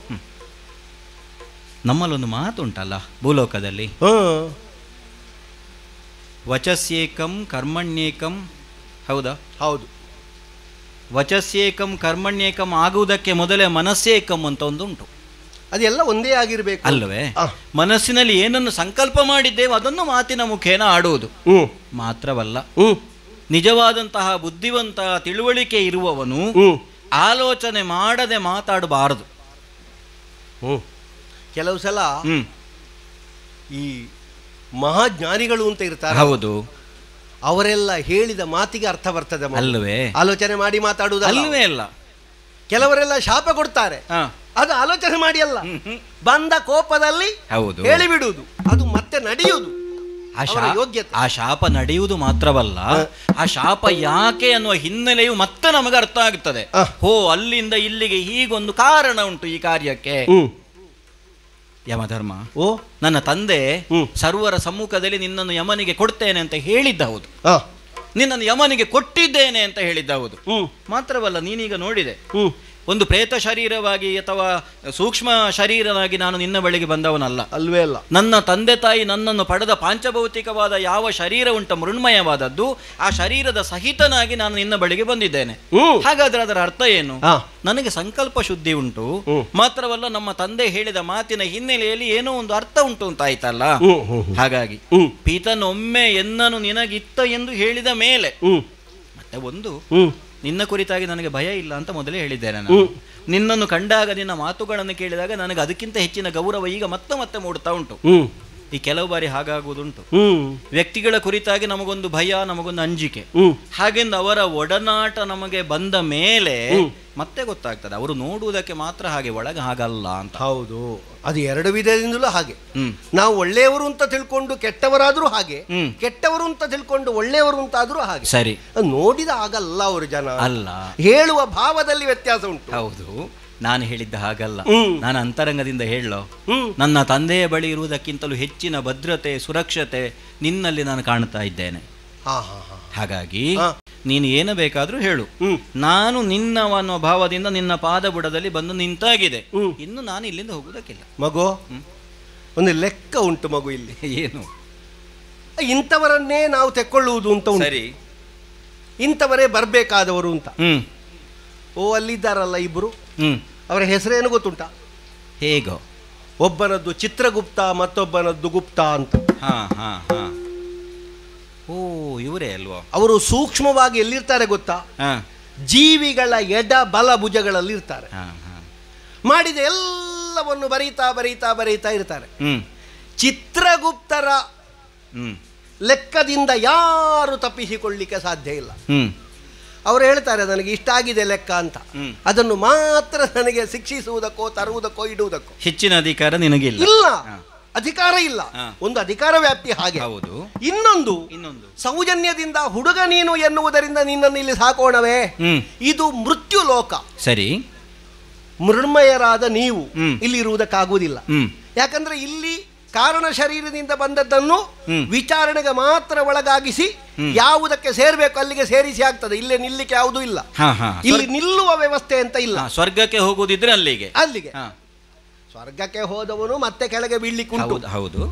[SPEAKER 3] ನಮ್ಮಲ್ಲೊಂದು ಮಾತುಂಟಲ್ಲ ಭೂಲೋಕದಲ್ಲಿ
[SPEAKER 2] ಹ್ಮ್
[SPEAKER 3] ವಚಸ್ಯೇಕಂ ಕರ್ಮಣ್ಯೇಕಂ ಹೌದಾ
[SPEAKER 2] ಹೌದು
[SPEAKER 3] ವಚಸ್ಯೇಕಂ ಕರ್ಮಣ್ಯೇಕಂ ಆಗುವುದಕ್ಕೆ ಮೊದಲೇ ಮನಸ್ಸೇಕಂ ಅಂತ ಒಂದು ಉಂಟು
[SPEAKER 2] ಅದೆಲ್ಲ ಒಂದೇ ಆಗಿರ್ಬೇಕು
[SPEAKER 3] ಅಲ್ಲವೇ
[SPEAKER 2] ಆ.
[SPEAKER 3] ಮನಸ್ಸಿನಲ್ಲಿ ಏನನ್ನು ಸಂಕಲ್ಪ ಮಾಡಿದ್ದೇವೆ ಅದನ್ನು ಮಾತಿನ ಮುಖೇನ ಆಡುವುದು
[SPEAKER 2] ಹ್ಮ್
[SPEAKER 3] ಮಾತ್ರವಲ್ಲ
[SPEAKER 2] ಹ್ಮ್
[SPEAKER 3] ನಿಜವಾದಂತಹ ಬುದ್ಧಿವಂತ ತಿಳುವಳಿಕೆ ಇರುವವನು
[SPEAKER 2] ಹ್ಮ್
[SPEAKER 3] ಆಲೋಚನೆ ಮಾಡದೆ ಮಾತಾಡಬಾರದು
[SPEAKER 2] ಹ್ಮ್ ಕೆಲವು ಸಲ
[SPEAKER 3] ಹ್ಮ್
[SPEAKER 2] ಈ ಮಹಾಜ್ಞಾನಿಗಳು ಅಂತ ಇರ್ತಾರೆ
[SPEAKER 3] ಹೌದು
[SPEAKER 2] ಅವರೆಲ್ಲ ಹೇಳಿದ ಮಾತಿಗೆ ಅರ್ಥ ಬರ್ತದೆ ಮಗು.
[SPEAKER 3] ಅಲ್ಲವೇ
[SPEAKER 2] ಆಲೋಚನೆ ಮಾಡಿ ಮಾತಾಡುವುದಲ್ಲ
[SPEAKER 3] ಅಲ್ಲವೇ ಅಲ್ಲ
[SPEAKER 2] ಕೆಲವರೆಲ್ಲ ಶಾಪ ಕೊಡ್ತಾರೆ
[SPEAKER 3] ಹಾ
[SPEAKER 2] ಅದು ಆಲೋಚನೆ ಮಾಡಿ ಅಲ್ಲ
[SPEAKER 3] ಹ್ಮ್, ಹ್ಮ್.
[SPEAKER 2] ಬಂದ ಕೋಪದಲ್ಲಿ
[SPEAKER 3] ಹೌದು
[SPEAKER 2] ಹೇಳಿಬಿಡುವುದು ಅದು ಮತ್ತೆ ನಡೆಯುವುದು
[SPEAKER 3] ಆ
[SPEAKER 2] ಅವರ
[SPEAKER 3] ಶಾ-
[SPEAKER 2] ಯೋಗ್ಯತೆ
[SPEAKER 3] ಆ ಶಾಪ ನಡೆಯುವುದು ಮಾತ್ರವಲ್ಲ ಆ ಶಾಪ ಯಾಕೆ ಅನ್ನುವ ಹಿನ್ನೆಲೆಯು ಮತ್ತೆ ನಮಗೆ ಅರ್ಥ ಆಗುತ್ತದೆ
[SPEAKER 2] ಆ.
[SPEAKER 3] ಹೋ ಅಲ್ಲಿಂದ ಇಲ್ಲಿಗೆ ಹೀಗೊಂದು ಕಾರಣ ಉಂಟು ಈ ಕಾರ್ಯಕ್ಕೆ
[SPEAKER 2] ಹ್ಮ್
[SPEAKER 3] ಯಮಧರ್ಮ
[SPEAKER 2] ಓ
[SPEAKER 3] ನನ್ನ ತಂದೆ
[SPEAKER 2] ಹ್ಮ್.
[SPEAKER 3] ಸರ್ವರ ಸಮ್ಮುಖದಲ್ಲಿ ನಿನ್ನನ್ನು ಯಮನಿಗೆ ಕೊಡ್ತೇನೆ ಅಂತ ಹೇಳಿದ್ದ ಹೌದು
[SPEAKER 2] ಆ
[SPEAKER 3] ನಿನ್ನನ್ನು ಯಮನಿಗೆ ಕೊಟ್ಟಿದ್ದೇನೆ ಅಂತ ಹೇಳಿದ್ದ ಹೌದು
[SPEAKER 2] ಹ್ಮ್
[SPEAKER 3] ಮಾತ್ರವಲ್ಲ ನೀನೀಗ ನೋಡಿದೆ
[SPEAKER 2] ಹ್ಮ್
[SPEAKER 3] ಒಂದು ಪ್ರೇತ ಶರೀರವಾಗಿ ಅಥವಾ ಸೂಕ್ಷ್ಮ ಶರೀರವಾಗಿ ನಾನು ನಿನ್ನ ಬಳಿಗೆ ಬಂದವನಲ್ಲ
[SPEAKER 2] ಅಲ್ವೇ ಅಲ್ಲ
[SPEAKER 3] ನನ್ನ ತಂದೆ ತಾಯಿ ನನ್ನನ್ನು ಪಡೆದ ಪಾಂಚಭೌತಿಕವಾದ ಯಾವ ಶರೀರ ಉಂಟ ಮೃಣ್ಮಯವಾದದ್ದು ಆ ಶರೀರದ ಸಹಿತನಾಗಿ ನಾನು ನಿನ್ನ ಬಳಿಗೆ ಬಂದಿದ್ದೇನೆ
[SPEAKER 2] ಹ್ಮ್
[SPEAKER 3] ಹಾಗಾದ್ರೆ ಅದರ ಅರ್ಥ ಏನು
[SPEAKER 2] ಆ
[SPEAKER 3] ನನಗೆ ಸಂಕಲ್ಪ ಶುದ್ಧಿ ಉಂಟು
[SPEAKER 2] ಹ್ಮ್.
[SPEAKER 3] ಮಾತ್ರವಲ್ಲ ನಮ್ಮ ತಂದೆ ಹೇಳಿದ ಮಾತಿನ ಹಿನ್ನೆಲೆಯಲ್ಲಿ ಏನೋ ಒಂದು ಅರ್ಥ ಉಂಟು ಅಂತ ಆಯ್ತಲ್ಲ
[SPEAKER 2] ಹ್ಮ್ ಹ್ಮ್ ಹ್ಮ್.
[SPEAKER 3] ಹಾಗಾಗಿ
[SPEAKER 2] ಹ್ಮ್
[SPEAKER 3] ಪೀತನೊಮ್ಮೆ ಎನ್ನನು ನಿನಗಿತ್ತ ಎಂದು ಹೇಳಿದ ಮೇಲೆ
[SPEAKER 2] ಹ್ಮ್
[SPEAKER 3] ಮತ್ತೆ ಒಂದು
[SPEAKER 2] ಹ್ಮ್
[SPEAKER 3] ನಿನ್ನ ಕುರಿತಾಗಿ ನನಗೆ ಭಯ ಇಲ್ಲ ಅಂತ ಮೊದಲೇ ಹೇಳಿದ್ದೇನೆ ನಾನು ನಿನ್ನನ್ನು ಕಂಡಾಗ ನಿನ್ನ ಮಾತುಗಳನ್ನು ಕೇಳಿದಾಗ ನನಗೆ ಅದಕ್ಕಿಂತ ಹೆಚ್ಚಿನ ಗೌರವ ಈಗ ಮತ್ತೆ ಮತ್ತೆ ಮೂಡ್ತಾ ಉಂಟು
[SPEAKER 2] ಹ್ಮ್
[SPEAKER 3] ಈ ಕೆಲವು ಬಾರಿ ಹಾಗಾಗುವುದುಂಟು
[SPEAKER 2] ಹ್ಮ್
[SPEAKER 3] ವ್ಯಕ್ತಿಗಳ ಕುರಿತಾಗಿ ನಮಗೊಂದು ಭಯ ನಮಗೊಂದು ಅಂಜಿಕೆ
[SPEAKER 2] ಹ್ಮ್
[SPEAKER 3] ಹಾಗೆಂದು ಅವರ ಒಡನಾಟ ನಮಗೆ ಬಂದ ಮೇಲೆ ಮತ್ತೆ ಗೊತ್ತಾಗ್ತದೆ ಅವರು ನೋಡುವುದಕ್ಕೆ ಮಾತ್ರ ಹಾಗೆ ಒಳಗೆ ಹಾಗಲ್ಲ ಅಂತ
[SPEAKER 2] ಹೌದು ಅದು ಎರಡು ವಿಧದಿಂದಲೂ ಹಾಗೆ
[SPEAKER 3] ಹ್ಮ್
[SPEAKER 2] ನಾವು ಒಳ್ಳೆಯವರು ಅಂತ ತಿಳ್ಕೊಂಡು ಕೆಟ್ಟವರಾದ್ರೂ ಹಾಗೆ
[SPEAKER 3] ಹ್ಮ್.
[SPEAKER 2] ಕೆಟ್ಟವರು ಅಂತ ತಿಳ್ಕೊಂಡು ಒಳ್ಳೆಯವರು ಅಂತಾದ್ರೂ ಹಾಗೆ
[SPEAKER 3] ಸರಿ
[SPEAKER 2] ಅದು ನೋಡಿದ ಆಗಲ್ಲ ಅವರು ಜನ
[SPEAKER 3] ಅಲ್ಲ
[SPEAKER 2] ಹೇಳುವ ಭಾವದಲ್ಲಿ ವ್ಯತ್ಯಾಸ ಉಂಟು
[SPEAKER 3] ಹೌದು ನಾನು ಹೇಳಿದ್ದ ಹಾಗಲ್ಲ
[SPEAKER 2] ಹ್ಮ್.
[SPEAKER 3] ನಾನು ಅಂತರಂಗದಿಂದ ಹೇಳೋ
[SPEAKER 2] ಹ್ಮ್
[SPEAKER 3] ನನ್ನ ತಂದೆಯ ಬಳಿ ಇರುವುದಕ್ಕಿಂತಲೂ ಹೆಚ್ಚಿನ ಭದ್ರತೆ ಸುರಕ್ಷತೆ ನಿನ್ನಲ್ಲಿ ನಾನು ಕಾಣ್ತಾ ಇದ್ದೇನೆ
[SPEAKER 2] ಹಾ ಹಾ ಹಾ
[SPEAKER 3] ಹಾಗಾಗಿ
[SPEAKER 2] ಹಾ.
[SPEAKER 3] ನೀನು ಏನು ಬೇಕಾದರೂ ಹೇಳು
[SPEAKER 2] ಹ್ಮ್
[SPEAKER 3] ನಾನು ನಿನ್ನವನ್ನುವ ಭಾವದಿಂದ ನಿನ್ನ ಪಾದ ಬುಡದಲ್ಲಿ ಬಂದು ನಿಂತಾಗಿದೆ
[SPEAKER 2] ಹ್ಮ್.
[SPEAKER 3] ಇನ್ನು ನಾನು ಇಲ್ಲಿಂದ ಹೋಗುವುದಕ್ಕಿಲ್ಲ
[SPEAKER 2] ಮಗು ಒಂದು ಲೆಕ್ಕ ಉಂಟು ಮಗು ಇಲ್ಲಿ
[SPEAKER 3] ಏನು
[SPEAKER 2] ಇಂಥವರನ್ನೇ ನಾವು ತೆಕ್ಕೊಳ್ಳುವುದು ಅಂತ ಉಂಟು
[SPEAKER 3] ಸರಿ
[SPEAKER 2] ಇಂಥವರೇ ಬರಬೇಕಾದವರು ಅಂತ
[SPEAKER 3] ಹ್ಮ್
[SPEAKER 2] ಓ ಅಲ್ಲಿದ್ದಾರಲ್ಲ ಇಬ್ರು
[SPEAKER 3] ಹ್ಮ್
[SPEAKER 2] ಅವರ ಹೆಸರೇನು ಗೊತ್ತುಂಟ
[SPEAKER 3] ಹೇಗೋ
[SPEAKER 2] ಒಬ್ಬನದ್ದು ಚಿತ್ರಗುಪ್ತ ಮತ್ತೊಬ್ಬನದ್ದು ಗುಪ್ತ ಅಂತ
[SPEAKER 3] ಹಾ ಹಾ ಹಾ ಓ ಇವರೇ ಅಲ್ವಾ
[SPEAKER 2] ಅವರು ಸೂಕ್ಷ್ಮವಾಗಿ ಎಲ್ಲಿರ್ತಾರೆ ಗೊತ್ತಾ
[SPEAKER 3] ಹಾ
[SPEAKER 2] ಜೀವಿಗಳ ಎಡ ಬಲ ಭುಜಗಳಲ್ಲಿ ಇರ್ತಾರೆ
[SPEAKER 3] ಹಾ ಹಾ
[SPEAKER 2] ಮಾಡಿದ ಎಲ್ಲವನ್ನು ಬರೀತಾ ಬರೀತಾ ಬರೀತಾ ಇರ್ತಾರೆ
[SPEAKER 3] ಹ್ಮ್
[SPEAKER 2] ಚಿತ್ರಗುಪ್ತರ
[SPEAKER 3] ಹ್ಮ್
[SPEAKER 2] ಲೆಕ್ಕದಿಂದ ಯಾರು ತಪ್ಪಿಸಿಕೊಳ್ಳಿಕ್ಕೆ ಸಾಧ್ಯ ಇಲ್ಲ
[SPEAKER 3] ಹ್ಮ್
[SPEAKER 2] ಅವರು ಹೇಳ್ತಾರೆ ನನಗೆ ಇಷ್ಟ ಆಗಿದೆ ಲೆಕ್ಕ ಅಂತ
[SPEAKER 3] ಹ್ಮ್.
[SPEAKER 2] ಅದನ್ನು ಮಾತ್ರ ನನಗೆ ಶಿಕ್ಷಿಸುವುದಕ್ಕೋ ತರುವುದಕ್ಕೋ ಇಡುವುದಕ್ಕೋ
[SPEAKER 3] ಹೆಚ್ಚಿನ ಅಧಿಕಾರ ನಿನಗಿಲ್ಲ
[SPEAKER 2] ಇಲ್ಲ
[SPEAKER 3] ಹಾ.
[SPEAKER 2] ಅಧಿಕಾರ ಇಲ್ಲ
[SPEAKER 3] ಹಾ.
[SPEAKER 2] ಒಂದು ಅಧಿಕಾರ ವ್ಯಾಪ್ತಿ ಹಾಗೆ
[SPEAKER 3] ಹೌದು
[SPEAKER 2] ಇನ್ನೊಂದು
[SPEAKER 3] ಇನ್ನೊಂದು
[SPEAKER 2] ಸೌಜನ್ಯದಿಂದ ಹುಡುಗ ನೀನು ಎನ್ನುವುದರಿಂದ ನಿನ್ನನ್ನು ಇಲ್ಲಿ ಸಾಕೋಣವೇ
[SPEAKER 3] ಹ್ಮ್
[SPEAKER 2] ಇದು ಮೃತ್ಯು ಲೋಕ
[SPEAKER 3] ಸರಿ
[SPEAKER 2] ಮೃಣ್ಮಯರಾದ ನೀವು
[SPEAKER 3] ಹ್ಮ್.
[SPEAKER 2] ಇಲ್ಲಿ ಇರುವುದಕ್ಕಾಗುವುದಿಲ್ಲ
[SPEAKER 3] ಹ್ಮ್
[SPEAKER 2] ಯಾಕಂದ್ರೆ ಇಲ್ಲಿ ಕಾರಣ ಶರೀರದಿಂದ ಬಂದದ್ದನ್ನು
[SPEAKER 3] ಹ್ಮ್.
[SPEAKER 2] ವಿಚಾರಣೆಗೆ ಮಾತ್ರ ಒಳಗಾಗಿಸಿ
[SPEAKER 3] ಹ್ಮ್.
[SPEAKER 2] ಯಾವುದಕ್ಕೆ ಸೇರ್ಬೇಕು ಅಲ್ಲಿಗೆ ಸೇರಿಸಿ ಆಗ್ತದೆ ಇಲ್ಲೇ ನಿಲ್ಲಿಕ್ಕೆ ಯಾವುದೂ ಇಲ್ಲ
[SPEAKER 3] ಹಾ ಹಾ
[SPEAKER 2] ಇಲ್ಲಿ ನಿಲ್ಲುವ ವ್ಯವಸ್ಥೆ ಅಂತ ಇಲ್ಲ
[SPEAKER 3] ಹಾ, ಸ್ವರ್ಗಕ್ಕೆ ಹೋಗುದಿದ್ರೆ ಅಲ್ಲಿಗೆ
[SPEAKER 2] ಅಲ್ಲಿಗೆ
[SPEAKER 3] ಹಾ
[SPEAKER 2] ಸ್ವರ್ಗಕ್ಕೆ ಹೋದವನು ಮತ್ತೆ ಕೆಳಗೆ ಬೀಳ್ಲಿಕ್ಕೆ ಉಂಟು
[SPEAKER 3] ಹೌದು ಹೌದು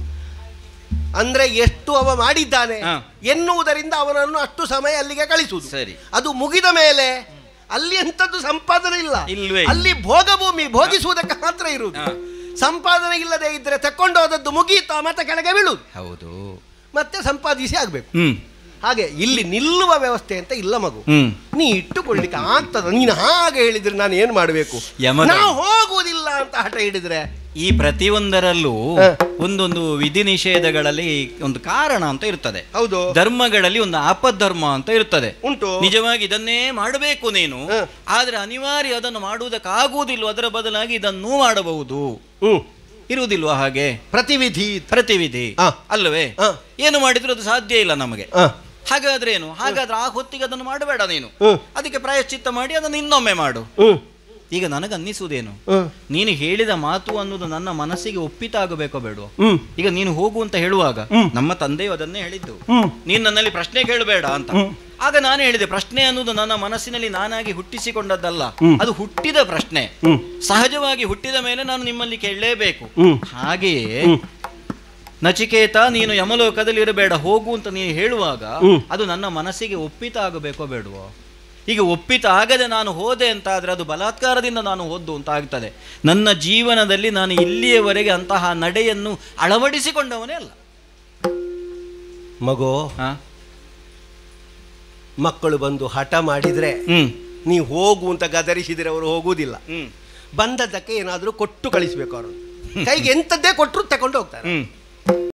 [SPEAKER 2] ಅಂದ್ರೆ ಎಷ್ಟು ಅವ ಮಾಡಿದ್ದಾನೆ
[SPEAKER 3] ಹಾ.
[SPEAKER 2] ಎನ್ನುವುದರಿಂದ ಅವನನ್ನು ಅಷ್ಟು ಸಮಯ ಅಲ್ಲಿಗೆ ಕಳಿಸುವುದು
[SPEAKER 3] ಸರಿ
[SPEAKER 2] ಅದು ಮುಗಿದ ಮೇಲೆ ಅಲ್ಲಿ ಎಂಥದ್ದು ಸಂಪಾದನೆ ಇಲ್ಲ
[SPEAKER 3] ಇಲ್ವೇ ಇಲ್ಲ.
[SPEAKER 2] ಅಲ್ಲಿ ಭೋಗಭೂಮಿ ಭೋಗಿಸುವುದಕ್ಕೆ ಮಾತ್ರ ಇರುವುದು
[SPEAKER 3] ಹಾ.
[SPEAKER 2] ಸಂಪಾದನೆ ಇಲ್ಲದೆ ಇದ್ರೆ ತಕೊಂಡು ಹೋದದ್ದು ಮುಗೀತಾ ಮತ್ತೆ ಕೆಳಗೆ ಬೀಳುವುದು
[SPEAKER 3] ಹೌದು
[SPEAKER 2] ಮತ್ತೆ ಸಂಪಾದಿಸಿ ಆಗ್ಬೇಕು
[SPEAKER 3] ಹ್ಮ್
[SPEAKER 2] ಹಾಗೆ ಇಲ್ಲಿ ನಿಲ್ಲುವ ವ್ಯವಸ್ಥೆ ಅಂತ ಇಲ್ಲ ಮಗು
[SPEAKER 3] ಹ್ಮ್
[SPEAKER 2] ನೀ ಇಟ್ಟುಕೊಳ್ಳಿಕ್ಕೆ ಆಗ್ತದ ನೀನು ಹಾಗೆ ಹೇಳಿದ್ರೆ ನಾನು ಏನ್ ಮಾಡಬೇಕು
[SPEAKER 3] ಯಮದ-
[SPEAKER 2] ನಾವು ಹೋಗುವುದಿಲ್ಲ ಅಂತ ಹಠ ಹಿಡಿದ್ರೆ
[SPEAKER 3] ಈ ಪ್ರತಿಯೊಂದರಲ್ಲೂ
[SPEAKER 2] ಹ.
[SPEAKER 3] ಒಂದೊಂದು ವಿಧಿ ನಿಷೇಧಗಳಲ್ಲಿ ಒಂದು ಕಾರಣ ಅಂತ ಇರ್ತದೆ
[SPEAKER 2] ಹೌದು
[SPEAKER 3] ಧರ್ಮಗಳಲ್ಲಿ ಒಂದು ಆಪದ್ಧರ್ಮ ಅಂತ ಇರ್ತದೆ
[SPEAKER 2] ಉಂಟು
[SPEAKER 3] ನಿಜವಾಗಿ ಇದನ್ನೇ ಮಾಡಬೇಕು ನೀನು
[SPEAKER 2] ಹ.
[SPEAKER 3] ಆದ್ರೆ ಅನಿವಾರ್ಯ ಅದನ್ನು ಮಾಡುವುದಕ್ಕಾಗುವುದಿಲ್ಲ ಅದರ ಬದಲಾಗಿ ಇದನ್ನೂ ಮಾಡಬಹುದು
[SPEAKER 2] ಹ್ಮ್
[SPEAKER 3] ಇರುವುದಿಲ್ವಾ ಹಾಗೆ
[SPEAKER 2] ಪ್ರತಿವಿಧಿ
[SPEAKER 3] ಪ್ರತಿವಿಧಿ
[SPEAKER 2] ಹ.
[SPEAKER 3] ಅಲ್ಲವೇ
[SPEAKER 2] ಹ.
[SPEAKER 3] ಏನು ಮಾಡಿದ್ರು ಅದು ಸಾಧ್ಯ ಇಲ್ಲ ನಮಗೆ
[SPEAKER 2] ಹ.
[SPEAKER 3] ಹಾಗಾದ್ರೆ ಏನು ಹಾಗಾದ್ರೆ ಆ ಹೊತ್ತಿಗೆ ಅದನ್ನು ಮಾಡಬೇಡ ನೀನು
[SPEAKER 2] ಹ್ಮ್.
[SPEAKER 3] ಅದಕ್ಕೆ ಪ್ರಾಯಶ್ಚಿತ್ತ ಮಾಡಿ ಅದನ್ನು ಇನ್ನೊಮ್ಮೆ ಮಾಡು
[SPEAKER 2] ಹ್ಮ್
[SPEAKER 3] ಈಗ ನನಗೆ ಅನ್ನಿಸುವುದೇನು
[SPEAKER 2] ಹ್ಮ್
[SPEAKER 3] ನೀನು ಹೇಳಿದ ಮಾತು ಅನ್ನೋದು ನನ್ನ ಮನಸ್ಸಿಗೆ ಒಪ್ಪಿತಾಗಬೇಕೋ ಬೇಡವೋ
[SPEAKER 2] ಹ್ಮ್
[SPEAKER 3] ಈಗ ನೀನು ಹೋಗು ಅಂತ ಹೇಳುವಾಗ
[SPEAKER 2] ಹ್ಮ್.
[SPEAKER 3] ನಮ್ಮ ತಂದೆಯು ಅದನ್ನೇ ಹೇಳಿದ್ದು
[SPEAKER 2] ಹ್ಮ್
[SPEAKER 3] ನೀನು ನನ್ನಲ್ಲಿ ಪ್ರಶ್ನೆ ಕೇಳಬೇಡ ಅಂತ
[SPEAKER 2] ಹ್ಮ್.
[SPEAKER 3] ಆಗ ನಾನು ಹೇಳಿದೆ ಪ್ರಶ್ನೆ ಅನ್ನೋದು ನನ್ನ ಮನಸ್ಸಿನಲ್ಲಿ ನಾನಾಗಿ ಹುಟ್ಟಿಸಿಕೊಂಡದ್ದಲ್ಲ
[SPEAKER 2] ಹ್ಮ್.
[SPEAKER 3] ಅದು ಹುಟ್ಟಿದ ಪ್ರಶ್ನೆ
[SPEAKER 2] ಹ್ಮ್
[SPEAKER 3] ಸಹಜವಾಗಿ ಹುಟ್ಟಿದ ಮೇಲೆ ನಾನು ನಿಮ್ಮಲ್ಲಿ ಕೇಳಲೇಬೇಕು
[SPEAKER 2] ಹ್ಮ್.
[SPEAKER 3] ಹಾಗೆಯೇ
[SPEAKER 2] ಹ್ಮ್.
[SPEAKER 3] ನಚಿಕೇತ ನೀನು ಯಮಲೋಕದಲ್ಲಿ ಇರಬೇಡ ಹೋಗು ಅಂತ ನೀನು ಹೇಳುವಾಗ
[SPEAKER 2] ಹ್ಮ್.
[SPEAKER 3] ಅದು ನನ್ನ ಮನಸ್ಸಿಗೆ ಒಪ್ಪಿತ ಆಗಬೇಕೋ ಬೇಡವೋ ಈಗ ಒಪ್ಪಿತ ಆಗದೆ ನಾನು ಹೋದೆ ಅಂತ ಆದರೆ ಅದು ಬಲಾತ್ಕಾರದಿಂದ ನಾನು ಹೋದ್ದು ಅಂತ ಆಗ್ತದೆ ನನ್ನ ಜೀವನದಲ್ಲಿ ನಾನು ಇಲ್ಲಿಯವರೆಗೆ ಅಂತಹ ನಡೆಯನ್ನು ಅಳವಡಿಸಿಕೊಂಡವನೇ ಅಲ್ಲ
[SPEAKER 2] ಮಗು
[SPEAKER 3] ಹಾ
[SPEAKER 2] ಮಕ್ಕಳು ಬಂದು ಹಠ ಮಾಡಿದ್ರೆ
[SPEAKER 3] ಹ್ಮ್
[SPEAKER 2] ನೀ ಹೋಗು ಅಂತ ಗದರಿಸಿದ್ರೆ ಅವರು ಹೋಗುವುದಿಲ್ಲ
[SPEAKER 3] ಹ್ಮ್
[SPEAKER 2] ಬಂದದ್ದಕ್ಕೆ ಏನಾದರೂ ಕೊಟ್ಟು ಕಳಿಸ್ಬೇಕು ಅವರು ಕೈಗೆ ಎಂಥದ್ದೇ ಕೊಟ್ಟರು ತಕೊಂಡು ಹೋಗ್ತಾರೆ
[SPEAKER 3] ಹ್ಮ್